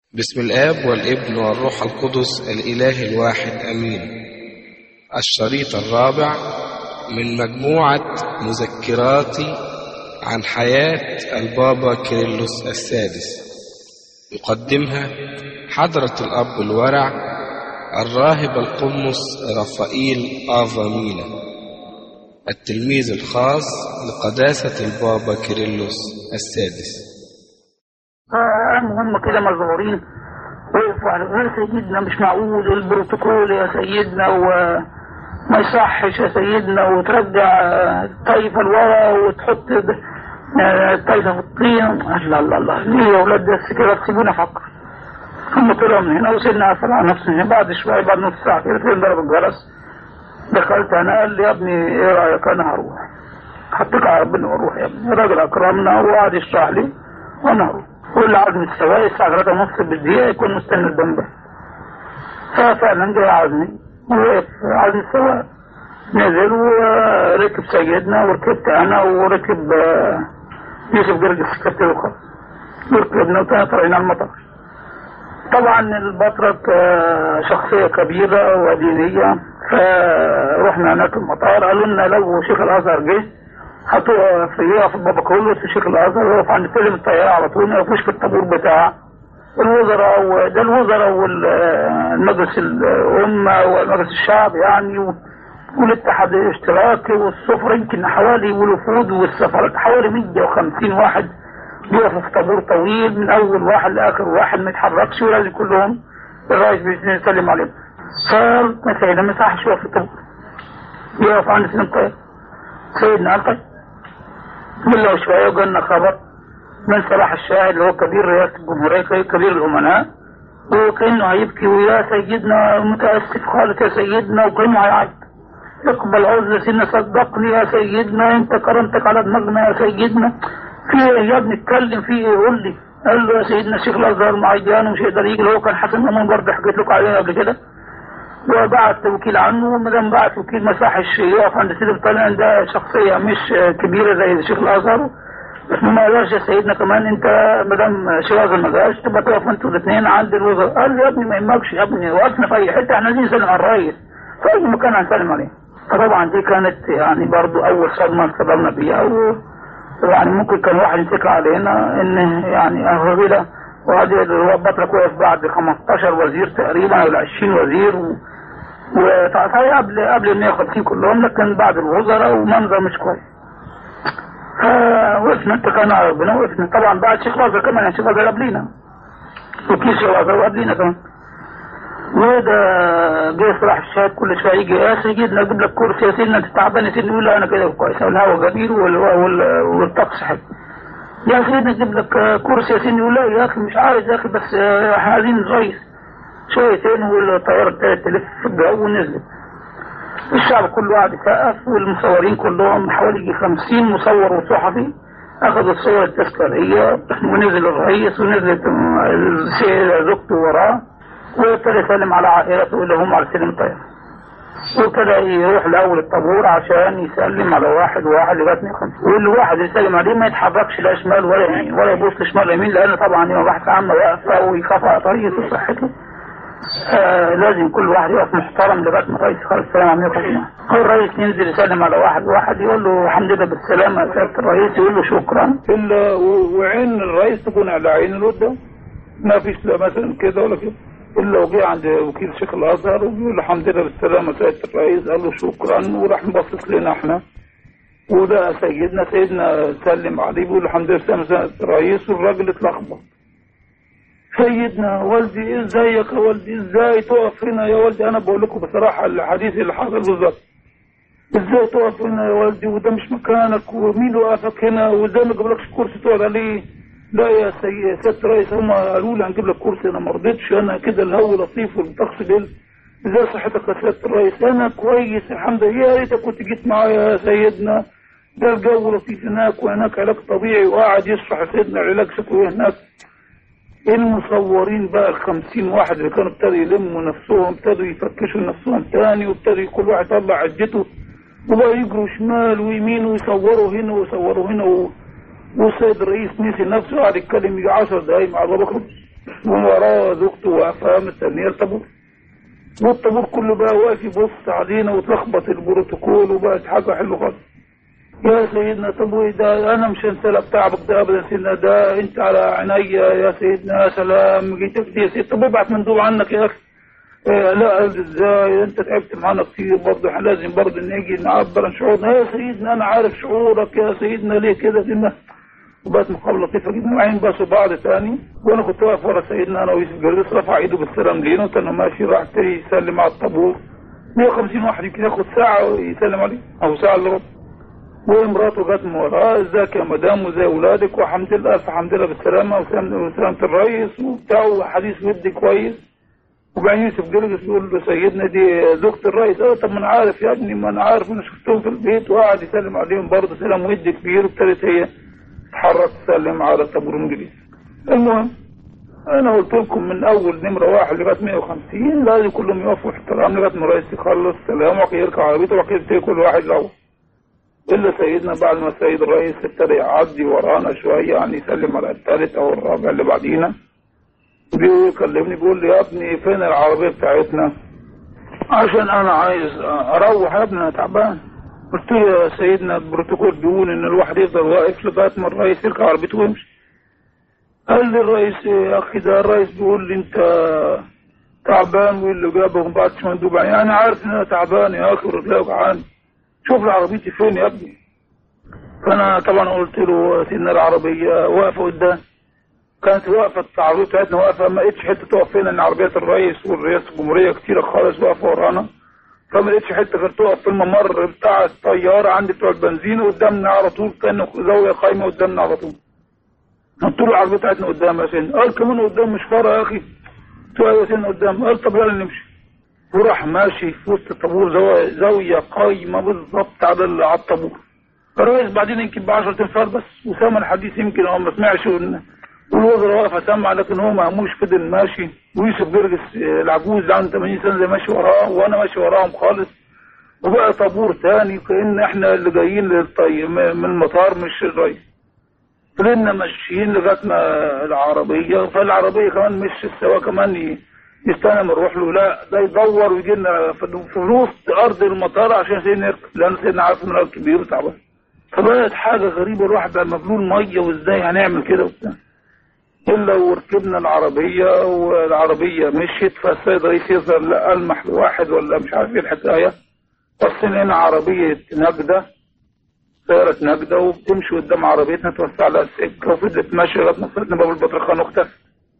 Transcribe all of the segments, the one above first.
بسم الآب والابن والروح القدس الإله الواحد أمين الشريط الرابع من مجموعة مذكراتي عن حياة البابا كيرلس السادس يقدمها حضرة الأب الورع الراهب القمص رفائيل آفا مينا التلميذ الخاص لقداسة البابا كيرلس السادس هم كده مظهورين وقفوا على يا سيدنا مش معقول البروتوكول يا سيدنا وما يصحش يا سيدنا وترجع الطائفة لورا وتحط الطائفة في الطين الله الله الله ليه يا ولاد بس كده تسيبونا افكر هم طلعوا من هنا وسيدنا قفل على نفسه بعد شوية بعد نص ساعة كده فين ضرب الجرس دخلت انا قال لي يا ابني ايه رايك انا هروح حطيت على ربنا واروح يا ابني الراجل اكرمنا وقعد يشرح لي وانا هروح واللي عزم السواق الساعة 3 ونص بالدقيقة يكون مستني الجنب ففعلا جاي عزمي ووقف عزم السواق نزل وركب سيدنا وركبت أنا وركب يوسف جرجس السكرتير الخاص وركبنا وكنا طالعين على المطار طبعا البطرك شخصية كبيرة ودينية فرحنا هناك المطار قالوا لنا لو شيخ الأزهر جه هتقف يقف البابا كله الشيخ الازهر يقف عند سلم الطياره على طول ما يقفوش في الطابور بتاع الوزراء وده الوزراء والمجلس الامه ومجلس الشعب يعني والاتحاد الاشتراكي والسفر يمكن حوالي والوفود والسفارات حوالي 150 واحد بيقفوا في طابور طويل من اول واحد لاخر واحد ما يتحركش ولازم كلهم الرئيس بيسلم عليهم فما سيدنا ما يصحش يقف في الطابور يقف عند سلم الطياره سيدنا قال طيب بالله شوية وجالنا خبر من صلاح الشاهد اللي هو كبير رئاسة الجمهورية كبير الأمناء وكأنه هيبكي ويا سيدنا متأسف خالص يا سيدنا وكأنه هيعيط اقبل عذر سيدنا صدقني يا سيدنا انت كرمتك على دماغنا يا سيدنا في ايه يا ابني اتكلم في ايه قول لي قال له يا سيدنا الشيخ الازهر معيدان ومش هيقدر يجي هو كان حسن امام برضه حكيت لكم عليه قبل كده وبعت وكيل عنه وما دام بعت وكيل ما صحش يقف عند سيد الطليان ده شخصيه مش كبيره زي الشيخ الازهر ما قالش يا سيدنا كمان انت ما دام شيخ الازهر ما جاش تبقى تقف انتوا الاثنين عند الوزراء قال له يا ابني ما يهمكش يا ابني وقفنا في اي حته احنا عايزين نسلم على الرئيس في اي مكان هنسلم عليه فطبعا دي كانت يعني برضو اول صدمه انصدمنا بيها ويعني ممكن كان واحد يمسك علينا ان يعني اهو كده وهذه هو بطرك وقف بعد 15 وزير تقريبا ولا 20 وزير و... وتعطيه قبل قبل ال 150 كلهم لكن بعد الوزراء ومنظر مش كويس. فوقفنا اتكلنا على ربنا وقفنا طبعا بعد شيخ الازهر كمان يعني شيخ الازهر قبلينا. وكيس شيخ الازهر قبلينا كمان. وده جه صلاح الشاهد كل شويه يجي يا سيدنا اجيب لك كرسي يا سيدنا انت تعبان يا سيدنا يقول لا انا كده كويس الهواء جميل والطقس حلو. يا سيدنا اجيب لك كرسي يا سيدنا يقول لا يا اخي مش عارف يا اخي بس احنا عايزين نريس. شويتين والطيارة ابتدت تلف في الجو ونزلت الشعب كله قاعد يسقف والمصورين كلهم حوالي 50 مصور وصحفي اخذوا الصور التذكارية ونزل الرئيس ونزلت زوجته وراه وابتدى يسلم على عائلته اللي هم على سلم الطيارة وابتدى يروح لاول الطابور عشان يسلم على واحد واحد لغايه 150 واللي واحد يسلم عليه ما يتحركش لا شمال ولا يمين ولا يبص لشمال ولا يمين لان طبعا دي مباحث عامه واقفه ويخاف على طريقه وصحته آه لازم كل واحد يقف محترم لغايه ما الرئيس خالص السلام عليكم هو الرئيس ينزل يسلم على واحد واحد يقول له الحمد لله بالسلامه يا سياده الرئيس يقول له شكرا الا وعين الرئيس تكون على عين اللي قدام ما فيش لا مثلا كده ولا كده الا وجه عند وكيل شيخ الازهر وبيقول له الحمد لله بالسلامه سياده الرئيس قال له شكرا وراح مبصص لنا احنا وده سيدنا سيدنا سلم عليه بيقول له الحمد لله بالسلامه سياده الرئيس والراجل اتلخبط سيدنا والدي ازيك يا والدي ازاي تقف هنا يا والدي انا بقول لكم بصراحه الحديث اللي حصل بالظبط ازاي تقف هنا يا والدي وده مش مكانك ومين وقفك هنا وازاي ما جابلكش كرسي تقعد عليه لا يا سيادة الرئيس هم قالوا لي هنجيب لك كرسي انا ما رضيتش انا كده الهو لطيف والطقس جل ازاي صحتك يا سيادة الرئيس انا كويس الحمد لله يا ريتك كنت جيت معايا يا سيدنا ده الجو لطيف هناك وهناك علاج طبيعي وقاعد يشرح سيدنا العلاج شكله هناك المصورين بقى الخمسين واحد اللي كانوا ابتدوا يلموا نفسهم ابتدوا يفكشوا نفسهم تاني وابتدوا كل واحد يطلع عدته وبقى يجروا شمال ويمين ويصوروا هنا ويصوروا هنا و... والسيد الرئيس نسي نفسه قعد يتكلم يجي 10 دقايق مع بابا كرم ووراه زوجته واقفة مستنية الطابور والطابور كله بقى واقف يبص علينا وتلخبط البروتوكول وبقت حاجة حلوة خالص يا سيدنا طب وايه ده انا مش هنسى لك تعبك ده ابدا سيدنا ده انت على عينيا يا سيدنا يا سلام جيتك دي يا سيدنا طب ابعت مندوب عنك يا اخي إيه لا قال ازاي انت تعبت معانا كتير برضه احنا لازم برضه نيجي نعبر عن شعورنا يا سيدنا انا عارف شعورك يا سيدنا ليه كده سيدنا وبقت مقابله لطيفه جدا وبعدين بصوا بعض تاني وانا كنت واقف ورا سيدنا انا ويوسف جريس رفع ايده بالسلام لينا وكان ماشي راح تاني يسلم على الطابور 150 واحد يمكن ياخد ساعه ويسلم عليه او ساعه الا ربع ومراته جت من وراه ازيك يا مدام وزي اولادك وحمد لله الف حمد لله بالسلامه وسلام- وسلامه الريس وبتاع وحديث ودي كويس وبعدين يوسف جرجس يقول له سيدنا دي زوجة الرئيس اه طب ما انا عارف يا ابني ما انا عارف انا شفتهم في البيت وقعد يسلم عليهم برضه سلام ودي كبير وابتدت هي تتحرك تسلم على طابور انجليزي المهم انا قلت لكم من اول نمره واحد لغايه 150 لازم كلهم يقفوا احترام لغايه ما الرئيس يخلص سلام وبعد كده يركب عربيته وبعد كده يبتدي كل واحد له الا سيدنا بعد ما السيد الرئيس ابتدى يعدي ورانا شويه يعني يسلم على الثالث او الرابع اللي بعدينا بيكلمني بيقول لي يا ابني فين العربيه بتاعتنا عشان انا عايز اروح يا ابني انا تعبان قلت له يا سيدنا البروتوكول بيقول ان الواحد يفضل واقف لغايه ما الرئيس يركب عربيته ويمشي قال لي الرئيس يا اخي ده الرئيس بيقول لي انت تعبان واللي جابه ما بعتش مندوب يعني انا عارف ان انا تعبان يا اخي ورجلي وجعان شوف لي عربيتي فين يا ابني فانا طبعا قلت له سيدنا العربيه واقفه قدام كانت واقفه العربيه بتاعتنا واقفه ما لقيتش حته تقف فينا ان عربيات الرئيس والرئاسه الجمهوريه كتيره خالص واقفه ورانا فما لقيتش حته غير تقف في الممر بتاع الطياره عند بتوع البنزين وقدامنا على طول كانه زاويه قايمه قدامنا على طول قلت له العربيه بتاعتنا قدام يا سيدنا قال كمان قدام مش فارقه يا اخي قلت له يا سيدنا قدام قال طب يلا نمشي وراح ماشي في وسط الطابور زاويه زاويه قايمه بالظبط على ال- على الطابور الرئيس بعدين يمكن ب 10 تنفار بس وسامع الحديث يمكن هو ما سمعش وإن- والوزراء واقفه سامعه لكن هو مهموش فضل ماشي ويوسف جرجس آه، العجوز اللي عنده 80 سنه زي ماشي وراه وانا ماشي وراهم خالص وبقى طابور تاني كأن احنا اللي جايين للطي من المطار مش الرئيس فضلنا ماشيين لغايه ما العربيه فالعربيه كمان مش السواق كمان ي- يستنى ما نروح له لا ده يدور ويجي لنا في في وسط ارض المطار عشان سيدنا يركب لان سيدنا عارف ان راجل كبير وتعبان فبقت حاجه غريبه الواحد بقى مبلول ميه وازاي هنعمل كده وبتاع الا وركبنا العربيه والعربيه مشيت فالسيد رئيس يظهر لا المح لواحد ولا مش عارف ايه الحكايه بصينا هنا عربيه نجده سيارة نجدة وبتمشي قدام عربيتنا توسع لها السكة وفضلت ماشية لغاية ما وصلتنا باب البطرخان واختفت.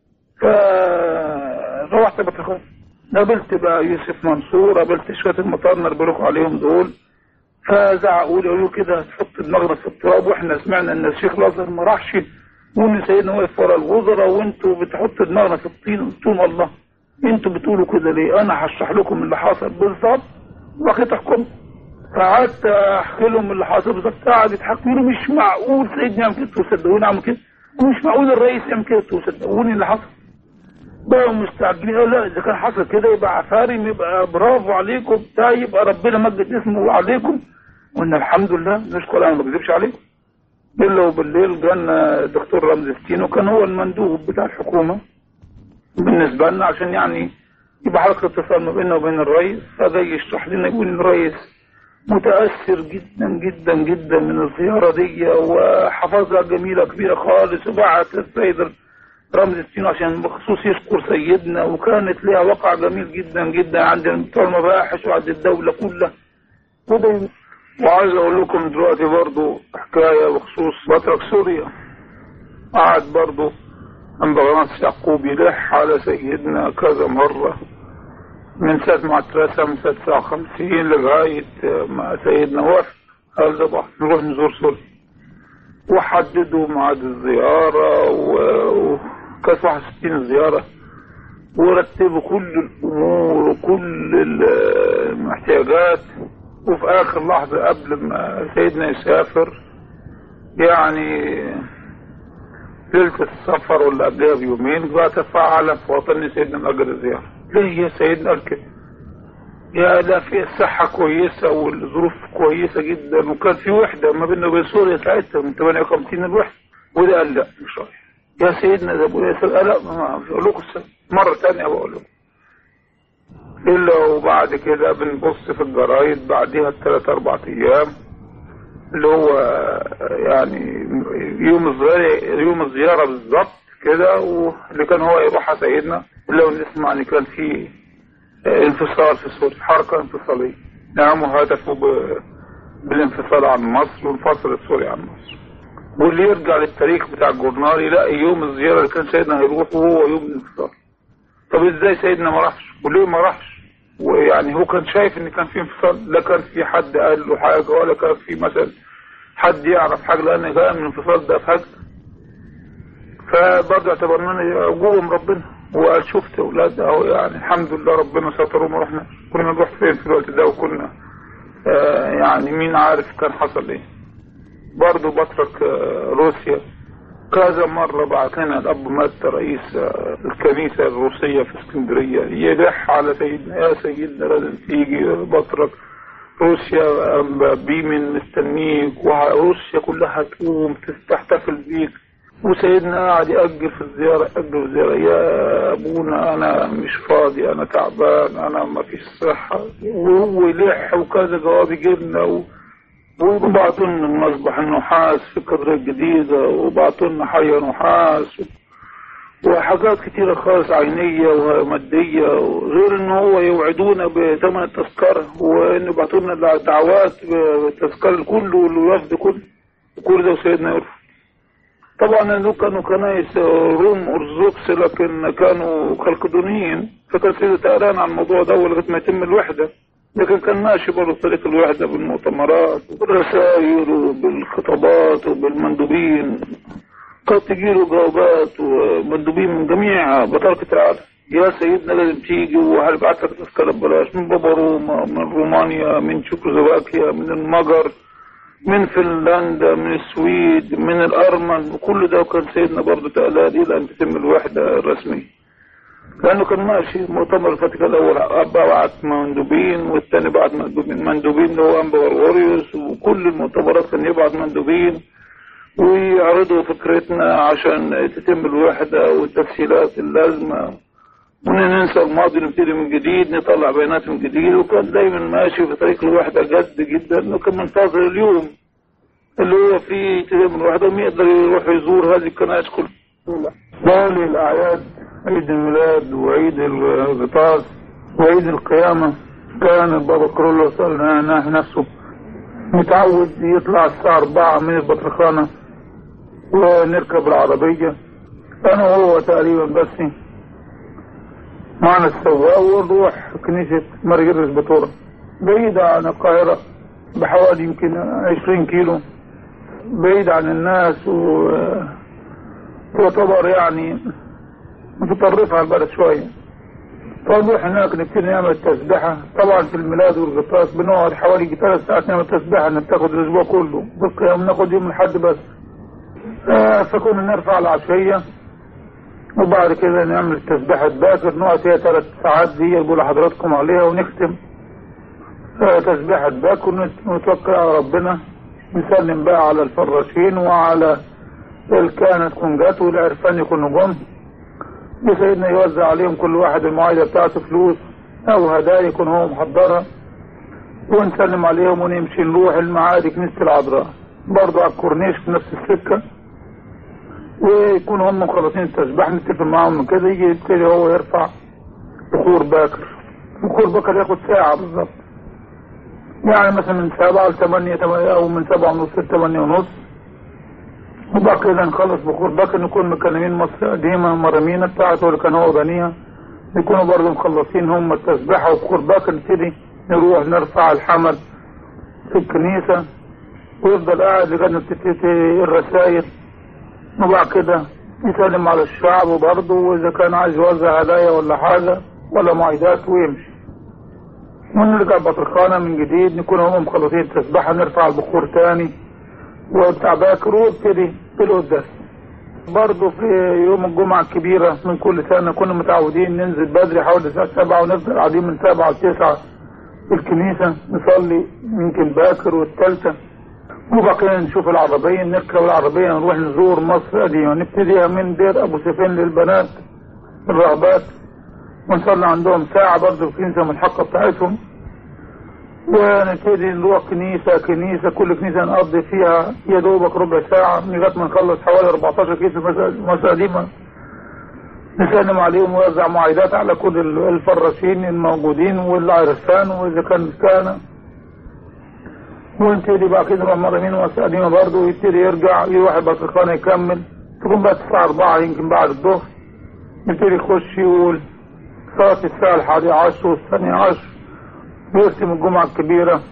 فروحت البطرخان قابلت بقى يوسف منصور قابلت شوية المطار اللي بقولكوا عليهم دول فزعقوا لي قالوا كده تحط دماغنا في التراب واحنا سمعنا ان الشيخ الازهر ما راحش وان سيدنا واقف ورا الوزراء وانتوا بتحطوا دماغنا في الطين قلت لهم الله انتوا بتقولوا كده ليه؟ انا هشرح لكم اللي حصل بالظبط وبعد تحكموا فقعدت احكي لهم اللي حصل بالظبط قعدوا يضحكوا لي مش معقول سيدنا يعمل كده وصدقوني عمل كده ومش معقول الرئيس يعمل كده وصدقوني اللي حصل بقوا مستعجلين قالوا لا اذا كان حصل كده يبقى عفارم يبقى برافو عليكم بتاع يبقى ربنا مجد اسمه عليكم قلنا الحمد لله نشكر انا ما بكذبش عليكم الا وبالليل جانا الدكتور رمزي ستينو كان هو المندوب بتاع الحكومه بالنسبه لنا عشان يعني يبقى حلقه اتصال ما بيننا وبين الرئيس فده يشرح لنا يقول ان الرئيس متأثر جدا جدا جدا من الزيارة دي وحفظها جميلة كبيرة خالص وبعت السيد رمز السين عشان بخصوص يشكر سيدنا وكانت لها وقع جميل جدا جدا عند بتوع المباحث وعند الدولة كلها وده وعايز اقول لكم دلوقتي برضو حكاية بخصوص بطرك سوريا قعد برضو أمبغانس يعقوب يلح على سيدنا كذا مرة من ساعة ما اترسم سنة 59 لغاية ما سيدنا وفد قال ده بقى نروح نزور سوريا وحددوا ميعاد الزيارة و- وكانت 61 زيارة ورتبوا كل الأمور وكل المحتاجات وفي آخر لحظة قبل ما سيدنا يسافر يعني ليلة السفر ولا قبلها بيومين بقى تفاعل في وطن سيدنا من أجل الزيارة ليه يا سيدنا قال كده يا لا في الصحة كويسة والظروف كويسة جدا وكان في وحدة ما بيننا وبين سوريا ساعتها من 58 الوحدة وده قال لا مش رايح يا سيدنا ده ابو ياسر لا ما مش هقول لكم السبب مرة تانية بقول لكم إلا وبعد كده بنبص في الجرايد بعدها بثلاث أربع أيام اللي هو يعني يوم الزيارة يوم الزيارة بالظبط كده واللي كان هو يروح سيدنا اللي هو نسمع ان كان في انفصال في سوريا حركة انفصالية نعم وهدفوا ب- بالانفصال عن مصر وانفصل سوريا عن مصر واللي يرجع للتاريخ بتاع الجورنال يلاقي يوم الزيارة اللي كان سيدنا هيروح وهو يوم الانفصال طب ازاي سيدنا ما راحش وليه ما راحش ويعني هو كان شايف ان كان في انفصال لا كان في حد قال له حاجة ولا كان في مثلا حد يعرف حاجة لان كان الانفصال ده في حاجة فبرضه اعتبرناني جوهم ربنا وقال شفت اولاد اهو يعني الحمد لله ربنا ستر وما رحنا كنا نروح فين في الوقت ده وكنا آه يعني مين عارف كان حصل ايه برضه بترك آه روسيا كذا مرة بعت لنا الأب مات رئيس آه، الكنيسة الروسية في اسكندرية يلح على سيدنا يا سيدنا لازم تيجي بترك روسيا آه، بيمن مستنيك وروسيا كلها تقوم تحتفل بيك وسيدنا قاعد يأجل في الزيارة يأجل في الزيارة يا أبونا أنا مش فاضي أنا تعبان أنا ما فيش صحة وهو يلح وكذا جواب يجيبنا و... وبعتوا لنا المصبح النحاس في القدرة الجديدة وبعتوا لنا حي نحاس وحاجات كتيرة خالص عينية ومادية غير ان هو يوعدونا بثمن التذكرة وان يبعتوا لنا دعوات بالتذكرة الكل والوفد كله وكل ده وسيدنا يرفض طبعا دول كانوا كنايس روم ارثوذكس لكن كانوا خلقدونيين فكان سيدي تقران عن الموضوع ده لغايه ما يتم الوحده لكن كان ماشي برضه في طريق الوحده بالمؤتمرات وبالرسائل وبالخطابات وبالمندوبين كانت تجيله جوابات ومندوبين من جميع بطاركة العالم يا سيدنا لازم تيجي وهنبعت لك تذكرة ببلاش من بابا روما من رومانيا من تشيكوسلوفاكيا من المجر من فنلندا من السويد من الأرمن وكل ده وكان سيدنا برضه تقلاد إلى أن تتم الوحدة الرسمية لأنه كان ماشي مؤتمر الفاتيكان الأول بعت مندوبين والثاني بعت مندوبين مندوبين اللي هو أنبا غرغوريوس وكل المؤتمرات كان يبعت مندوبين ويعرضوا فكرتنا عشان تتم الوحدة والتسهيلات اللازمة وننسى الماضي نبتدي من جديد نطلع بيانات من جديد وكان دايما ماشي في طريق الوحدة جد جدا وكان منتظر اليوم اللي هو فيه تتم الوحدة ومين يقدر يروح يزور هذه الكنائس كلها دول الأعياد عيد الميلاد وعيد الغطاس وعيد القيامة كان البابا كرولوس نفسه متعود يطلع الساعة أربعة من البطرخانة ونركب العربية أنا وهو تقريبا بس معنا السواق ونروح كنيسة مرجرس بطورة بعيدة عن القاهرة بحوالي يمكن عشرين كيلو بعيد عن الناس و تعتبر يعني متطرفة على البلد شوية فنروح هناك نبتدي نعمل تسبيحة طبعا في الميلاد والغطاس بنقعد حوالي ثلاث ساعات نعمل تسبيحة بتاخد الأسبوع كله بالقيام ناخد يوم الحد بس آه فكنا نرفع العشية وبعد كده نعمل تسبيحة باكر نقعد فيها ثلاث ساعات دي يقول لحضراتكم عليها ونختم آه تسبيحة باكر ونتوكل على ربنا نسلم بقى على الفراشين وعلى الكهنة تكون جات والعرفان يكونوا جم وسيدنا يوزع عليهم كل واحد المعايدة بتاعته فلوس أو هدايا يكون هو محضرها ونسلم عليهم ونمشي نروح المعادي كنيسة العذراء برضه على الكورنيش في نفس السكة ويكونوا هم مخلصين التسبيح نتفق معاهم من كده يجي يبتدي هو يرفع بخور باكر بخور باكر ياخد ساعة بالظبط يعني مثلا من سبعة لثمانية أو من سبعة ونص لثمانية ونص وبعد كده نخلص بخور باكر نكون مكلمين مصر قديمة مرمينا بتاعته اللي كان هو بنيها يكونوا برضه مخلصين هم التسبيحة وبخور باكر نبتدي نروح نرفع الحمل في الكنيسة ويفضل قاعد لغاية ما تبتدي الرسائل وبعد كده يسلم على الشعب برضه وإذا كان عايز يوزع هدايا ولا حاجة ولا معايدات ويمشي ونرجع بطرخانة من جديد نكون هم مخلصين التسبيحة نرفع البخور تاني وبتاع باكر وابتدي في القداس برضه في يوم الجمعة الكبيرة من كل سنة كنا متعودين ننزل بدري حوالي الساعة سبعة ونفضل قاعدين من سبعة لتسعة في الكنيسة نصلي يمكن باكر والثالثة وبقينا نشوف العربية نركب العربية نروح نزور مصر قديمة نبتديها من دير أبو سفين للبنات الرهبات ونصلي عندهم ساعة برضه في الكنيسة من الحقة بتاعتهم ونبتدي نروح كنيسة كنيسة كل كنيسة نقضي فيها يا دوبك ربع ساعة لغاية ما نخلص حوالي 14 كنيسة مصر قديمة نسلم عليهم ويوزع معايدات على كل الفراشين الموجودين والعرسان وإذا كان كان ونبتدي بقى كده نروح مرة يمين ومصر قديمة برضه ويبتدي يرجع يروح البطرخانة يكمل تكون بقى الساعة 4 يمكن بعد الظهر يبتدي يخش يقول صلاة الساعة الحادية عشر والثانية عشر ويختم الجمعة الكبيرة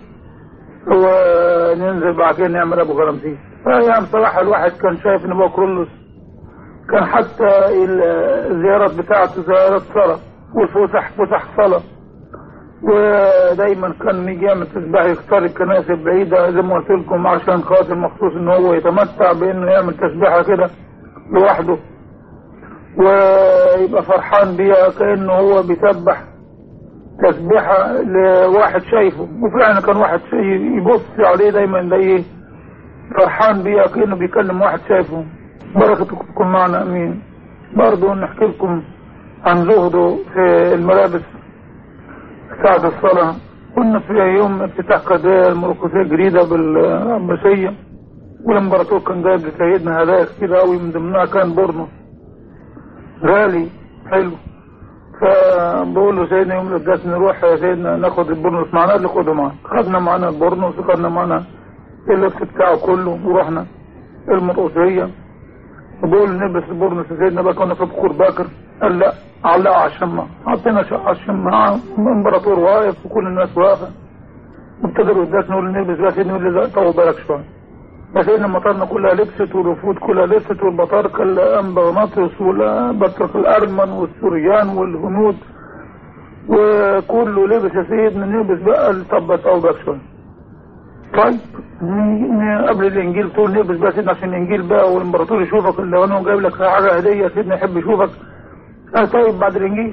وننزل بعد كده نعمل أبو غرامسيس فأيام صراحة الواحد كان شايف إن أبو كرولوس كان حتى الزيارات بتاعته زيارات صلاة والفسح فسح صلاة ودايما كان يجي يعمل تسبيح يختار الكنائس البعيدة زي ما قلت لكم عشان خاطر مخصوص إن هو يتمتع بإنه يعمل تسبيحة كده لوحده ويبقى فرحان بيها كأنه هو بيسبح تسبيحة لواحد شايفه وفعلا كان واحد يبص عليه دايما ايه فرحان بيها كأنه بيكلم واحد شايفه بركتكم تكون معنا امين برضه نحكي لكم عن زهده في الملابس ساعة الصلاة كنا في يوم افتتاح قضية المركزية الجديدة بالعباسية والامبراطور كان جايب لسيدنا هدايا كتير قوي من ضمنها كان بورنو غالي حلو فبقول له سيدنا يوم القداس نروح يا سيدنا ناخد البرنس معانا اللي خده معانا خدنا معانا البرنس وخدنا معانا اللبس بتاعه كله ورحنا المرقصية وبقول نلبس البرنس يا سيدنا بقى كنا في بخور باكر قال لا علقوا على الشماعة حطينا على الشماعة الامبراطور واقف وكل الناس واقفة ابتدى القداس نقول نلبس بقى سيدنا يقول لي لا طول بالك شوية يا سيدنا مطارنا كلها لبست والوفود كلها لبست والبطاركة الأنبا ونطرس والبطرك الأرمن والسوريان والهنود وكله لبس يا سيدنا نلبس بقى الطبة أوضح شوية طيب قبل الإنجيل تقول نلبس بقى سيدنا عشان الإنجيل بقى والإمبراطور يشوفك لو أنا جايب لك حاجة هدية سيدنا يحب يشوفك قال طيب بعد الإنجيل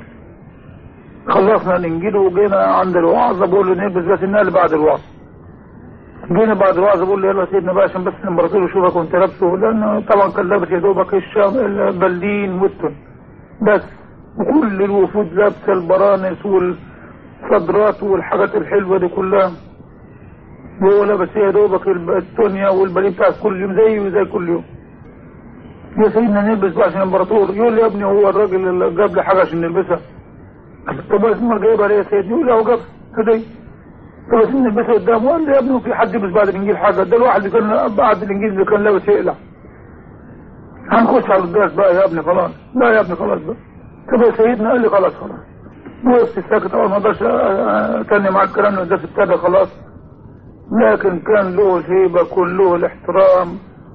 خلصنا الإنجيل وجينا عند الوعظة بقول له نلبس بس النقل بعد الوعظة جينا بعد الوعظ بقول له يلا سيدنا بقى عشان بس الامبراطور يشوفك وانت لابسه لانه طبعا كان لابس يا دوبك الشام البلدين والتن بس وكل الوفود لابسه البرانس والصدرات والحاجات الحلوه دي كلها وهو لابس يا دوبك التونيا والبلين بتاعت كل يوم زيه زي كل يوم يا سيدنا نلبس بقى عشان الامبراطور يقول لي يا ابني هو الراجل اللي جاب لي حاجه عشان نلبسها طب اسمه جايبها ليه يا سيدي يقول لي هو جابها هديه بس نلبسها قدامه قال لي يا ابني في حد يلبس بعد الانجيل حاجه ده الواحد اللي كان بعد الانجيل اللي كان لابس يقلع هنخش على القداس بقى يا ابني خلاص لا يا ابني خلاص بقى طب يا سيدنا قال لي خلاص خلاص وقفت ساكت اول ما اقدرش اتني معاك الكلام القداس ابتدى خلاص لكن كان له الهيبه كان له الاحترام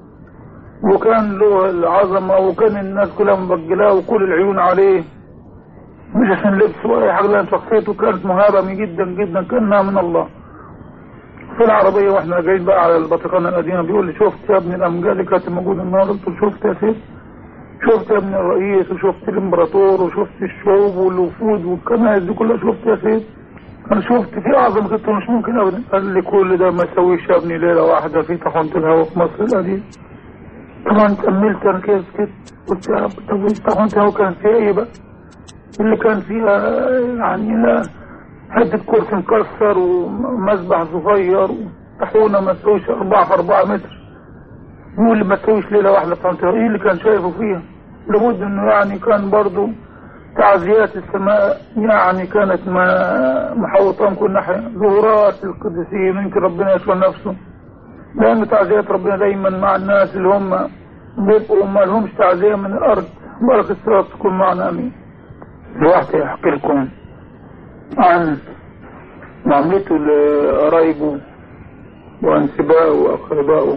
وكان له العظمه وكان الناس كلها مبجلاه وكل العيون عليه مش عشان لبسه ولا اي حاجه لان شخصيته كانت مهابه جدا جدا كانها من الله في العربيه واحنا جايين بقى على البطريقانه القديمه بيقول لي شفت يا ابني الامجاد اللي كانت موجوده النهارده قلت له شفت يا سيدي شفت يا ابن الرئيس وشفت الامبراطور وشفت الشعوب والوفود والكنائس دي كلها شفت يا سيدي انا شفت في اعظم قلت له مش ممكن ابدا قال لي كل ده ما يسويش يا ابني ليله واحده في طحنه الهواء في مصر القديم طبعا كملت انا كده كده قلت يا رب طب طحنه الهواء كان فيها ايه بقى؟ اللي كان فيها يعني لا حتة كرسي مكسر ومسبح صغير وطاحونة ما تسويش أربعة في أربعة متر واللي ما تسويش ليلة واحدة فهمت إيه اللي كان شايفه فيها لابد إنه يعني كان برضو تعزيات السماء يعني كانت ما محوطة من كل ناحية ظهورات القديسين يمكن ربنا يشفى نفسه لأن تعزيات ربنا دايما مع الناس اللي هم بيبقوا ما لهمش تعزية من الأرض بركة الصلاة تكون معنا أمين دلوقتي احكي لكم عن معاملته لقرايبه وانسبائه واقربائه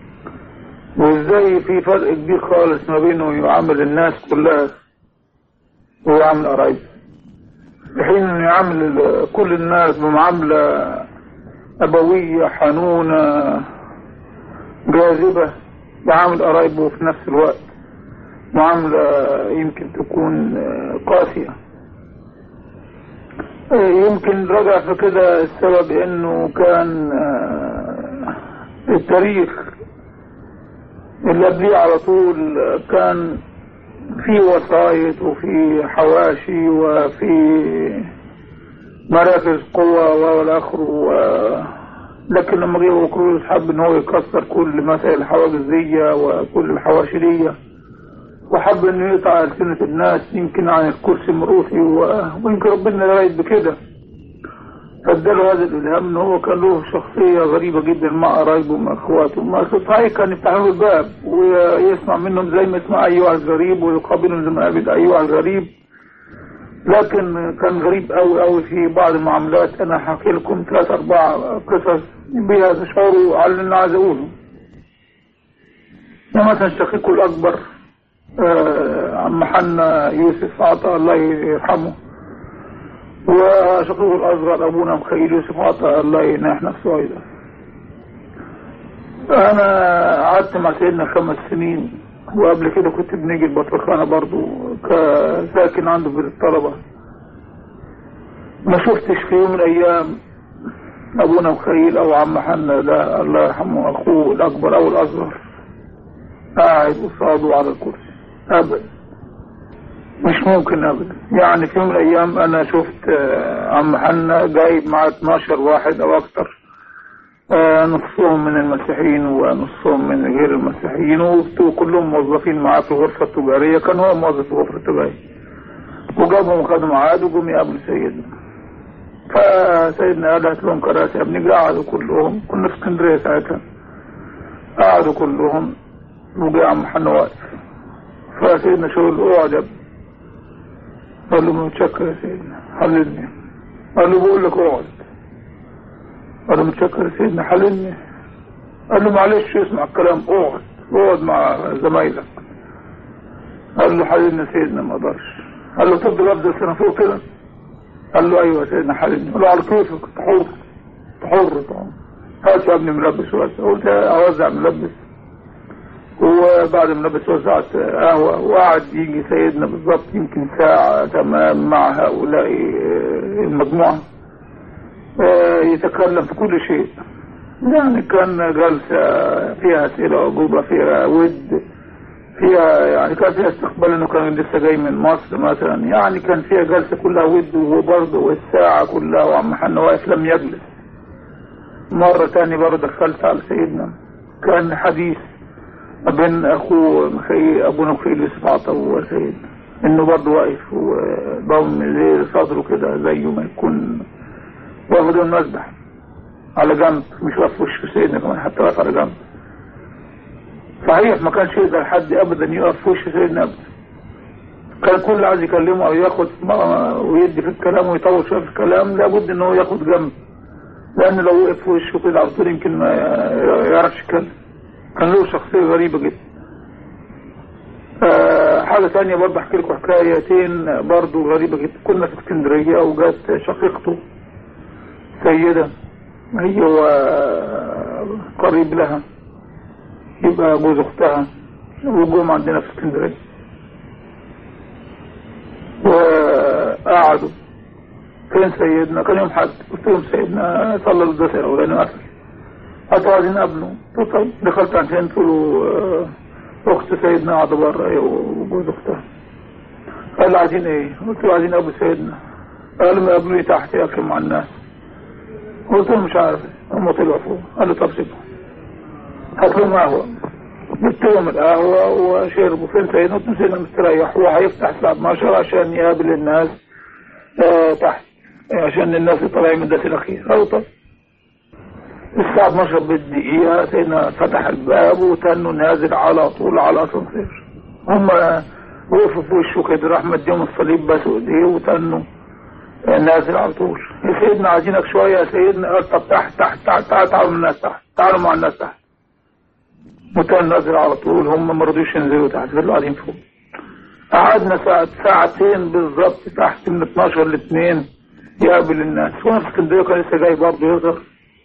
وازاي في فرق كبير خالص ما بينه يعامل الناس كلها ويعامل قرايبه في حين انه يعامل كل الناس بمعاملة أبوية حنونة جاذبة يعامل قرايبه في نفس الوقت معاملة يمكن تكون قاسية يمكن رجع في كده السبب انه كان التاريخ اللي قبليه على طول كان في وسايط وفي حواشي وفي مراكز قوة والى اخره و- لكن لما جه بكروز حب ان هو يكسر كل مسائل الحواجز دي وكل الحواشي دي وحب انه يقطع ألسنة الناس يمكن عن الكرسي المروحي و- ويمكن ربنا رايد بكده فاداله هذا الالهام ان هو كان له شخصيه غريبه جدا مع قرايبه ومع اخواته ما صحيح كان يفتح له الباب ويسمع منهم زي ما يسمع ايها الغريب ويقابلهم زي ما قابل ايها الغريب لكن كان غريب قوي قوي في بعض المعاملات انا هحكي لكم ثلاث اربع قصص بها تشعروا على اللي انا عايز اقوله يعني مثلا شقيقه الاكبر آه، عم حنا يوسف عطا الله يرحمه وشقيقه الأصغر أبونا مخيل يوسف عطا الله يناح نفسه أيضا أنا قعدت مع سيدنا خمس سنين وقبل كده كنت بنيجي البطرخانة برضو كساكن عنده في الطلبة ما شفتش في يوم من الأيام أبونا مخيل أو عم حنا لا الله يرحمه أخوه الأكبر أو الأصغر قاعد قصاده على الكرسي أبدا مش ممكن ابدا يعني في يوم من الايام انا شفت آه، عم حنا جايب مع 12 واحد او اكتر آه، نصهم من المسيحيين ونصهم من غير المسيحيين وكلهم موظفين معاه في الغرفه التجاريه كان هو موظف في الغرفه التجاريه وجابهم وخدوا ميعاد وجم يقابلوا سيدنا فسيدنا قال هات لهم كراسي يا ابني قعدوا كلهم كنا في اسكندريه ساعتها قعدوا كلهم وجاء عم حنا واقف فسيدنا شغل اقعد يا ابني قال له متشكر يا سيدنا حللني قال له بقول لك اقعد قال له متشكر يا سيدنا حللني قال له معلش اسمع الكلام اقعد اقعد مع زمايلك قال له حللني يا سيدنا ما اقدرش قال له تفضل افضل سنه فوق كده قال له ايوه يا سيدنا حللني قال له على كيفك انت حر انت حر طبعا هات يا ابني ملبس واسع قلت اوزع ملبس وبعد ما لبس وزعت قهوة وقعد يجي سيدنا بالظبط يمكن ساعة تمام مع هؤلاء المجموعة آه، يتكلم في كل شيء يعني كان جلسة فيها أسئلة وأجوبة فيها ود فيها يعني كان فيها استقبال انه كان لسه جاي من مصر مثلا يعني كان فيها جلسة كلها ود وبرضه والساعة كلها وعم حنا واقف لم يجلس مرة تاني برضه دخلت على سيدنا كان حديث بين اخوه مخي ابونا مخيل يوسف عطا وسيدنا انه برضه واقف وضم زي صدره كده زيه ما يكون واخد المسبح على جنب مش واقف في وش سيدنا كمان حتى واقف على جنب صحيح ما كانش يقدر حد ابدا يقف في وش سيدنا ابدا كان كل عايز يكلمه او ياخد ما- ويدي في الكلام ويطول شويه في الكلام لابد ان هو ياخد جنب لان لو وقف في وشه كده على طول يمكن ما يعرفش يتكلم كان له شخصيه غريبه جدا آه، حاجة تانية برضه احكي لكم حكايتين برضه غريبة جدا كنا في اسكندرية وجات شقيقته سيدة هي وقريب لها يبقى جوز اختها وجم عندنا في اسكندرية وقعدوا فين سيدنا كان يوم حد قلت لهم سيدنا صلى القداس الاولاني وقفل قالوا عايزين نقابله قلت طيب دخلت عشان قلت له اخت سيدنا قاعده بره هي وجوز اختها قال له عايزين ايه؟ قلت له عايزين ابو سيدنا قال ما يقابلوني تحت ياكل مع الناس قلت له مش عارف هم طلعوا فوق قال له طب سيبهم هات لهم قهوه جبت لهم القهوه وشربوا فين سيدنا قلت له سيدنا مستريح هو هيفتح الساعه 12 عشان يقابل الناس آه تحت عشان الناس اللي طالعين من الدرس الاخير قالوا طب الساعة 12 بالدقيقة سيدنا فتح الباب وتنوا نازل على طول على الأسانسير هم وقفوا في وشه كده راح مديهم الصليب بس ايديه وتنوا نازل على طول يا سيدنا عايزينك شوية يا سيدنا قال طب تحت تحت تحت تعالوا تعالوا من الناس تحت تعالوا مع الناس تحت وكان نازل على طول هم ما رضوش ينزلوا تحت فضلوا قاعدين فوق قعدنا ساعة ساعتين بالظبط تحت من 12 ل 2 يقابل الناس وانا في اسكندريه كان لسه جاي برضه يظهر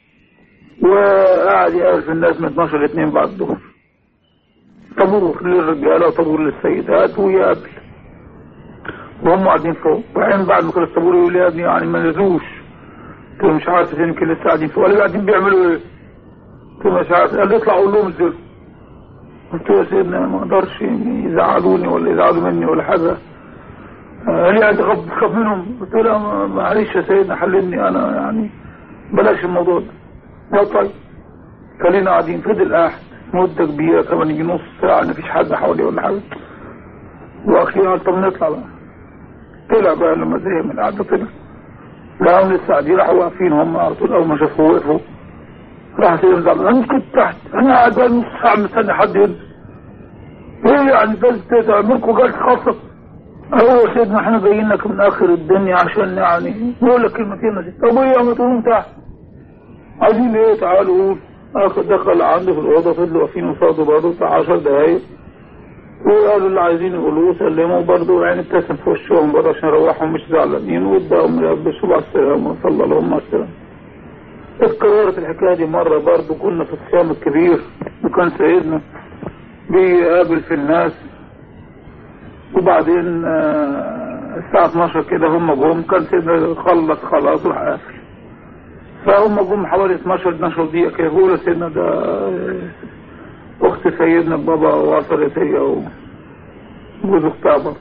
وقعد يقابل في الناس من 12 ل 2 بعد الظهر طابور للرجاله وطابور للسيدات ويقابل وهم قاعدين فوق وبعدين بعد ما كان الطابور يقول لي يا ابني يعني ما نزلوش قلت له مش عارف فين يمكن لسه قاعدين فوق ولا قاعدين بيعملوا ايه؟ قلت له مش عارف قال لي اطلع قول لهم انزلوا قلت له يا سيدنا أنا ما اقدرش يزعلوني ولا يزعلوا مني ولا حاجه قال لي انت خاف تخاف منهم قلت له لا ما- معلش يا سيدنا حللني انا يعني بلاش الموضوع ده لا طيب خلينا قاعدين فضل قاعد مدة كبيرة كمان يجي نص ساعة مفيش حد حواليه ولا حاجة وأخيرا قال طب نطلع بقى طلع بقى لما زهق من القعدة طلع لقاهم لسه قاعدين راحوا واقفين هم على طول أول ما شافوه وقفوا راح سيدنا زعل أنا كنت تحت أنا قاعد بقى نص ساعة مستني حد ينزل إيه يعني بس تعملكوا جلسة خاصة هو سيدنا احنا جايين لك من آخر الدنيا عشان يعني نقول لك كلمتين دي طب إيه ما تقولوا تحت عايزين ايه تعالوا قول اخر دخل عنده في الاوضه فضلوا واقفين قصاده برضه بتاع 10 دقايق وقالوا اللي عايزين يقولوه سلموا برضه يعني ابتسم في وشهم برضه عشان يروحهم مش زعلانين واداهم يلبسوا مع السلامه وصلى لهم مع السلامه اتكررت الحكايه دي مره برضه كنا في الصيام الكبير وكان سيدنا بيقابل في الناس وبعدين آه، الساعه 12 كده هم جم كان سيدنا خلص خلاص وراح قافل فهم جم حوالي 12 12 دقيقة كده بيقولوا سيدنا ده أخت سيدنا بابا وصلت هي وجوز أختها برضه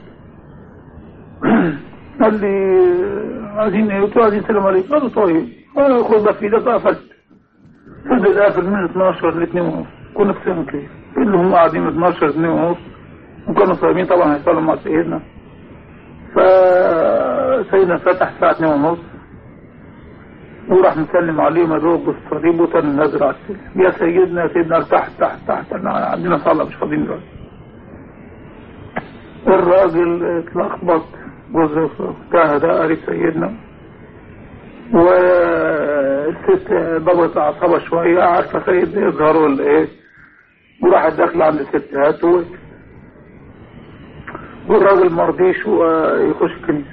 قال لي عايزين ايه؟ قلت له عايزين سلام عليكم قال له طيب أنا خد بقى في ايدك قفلت فضل قافل من 12 ل 2 ونص كنا في سنة كده اللي هم قاعدين من 12 ل 2 ونص وكانوا صايمين طبعا هيصلوا مع سيدنا فسيدنا فتح الساعة 2 ونص وراح مسلم عليهم الروب بالصليب وتاني نازل على السلم يا سيدنا يا سيدنا تحت تحت تحت احنا عندنا صلاة مش فاضيين دلوقتي الراجل اتلخبط جوز اختها ده قريب سيدنا والست ضبط اعصابها شوية عارفة سيدنا يظهر ولا ايه وراحت داخلة عند الستات و- والراجل مرضيش يخش الكنيسة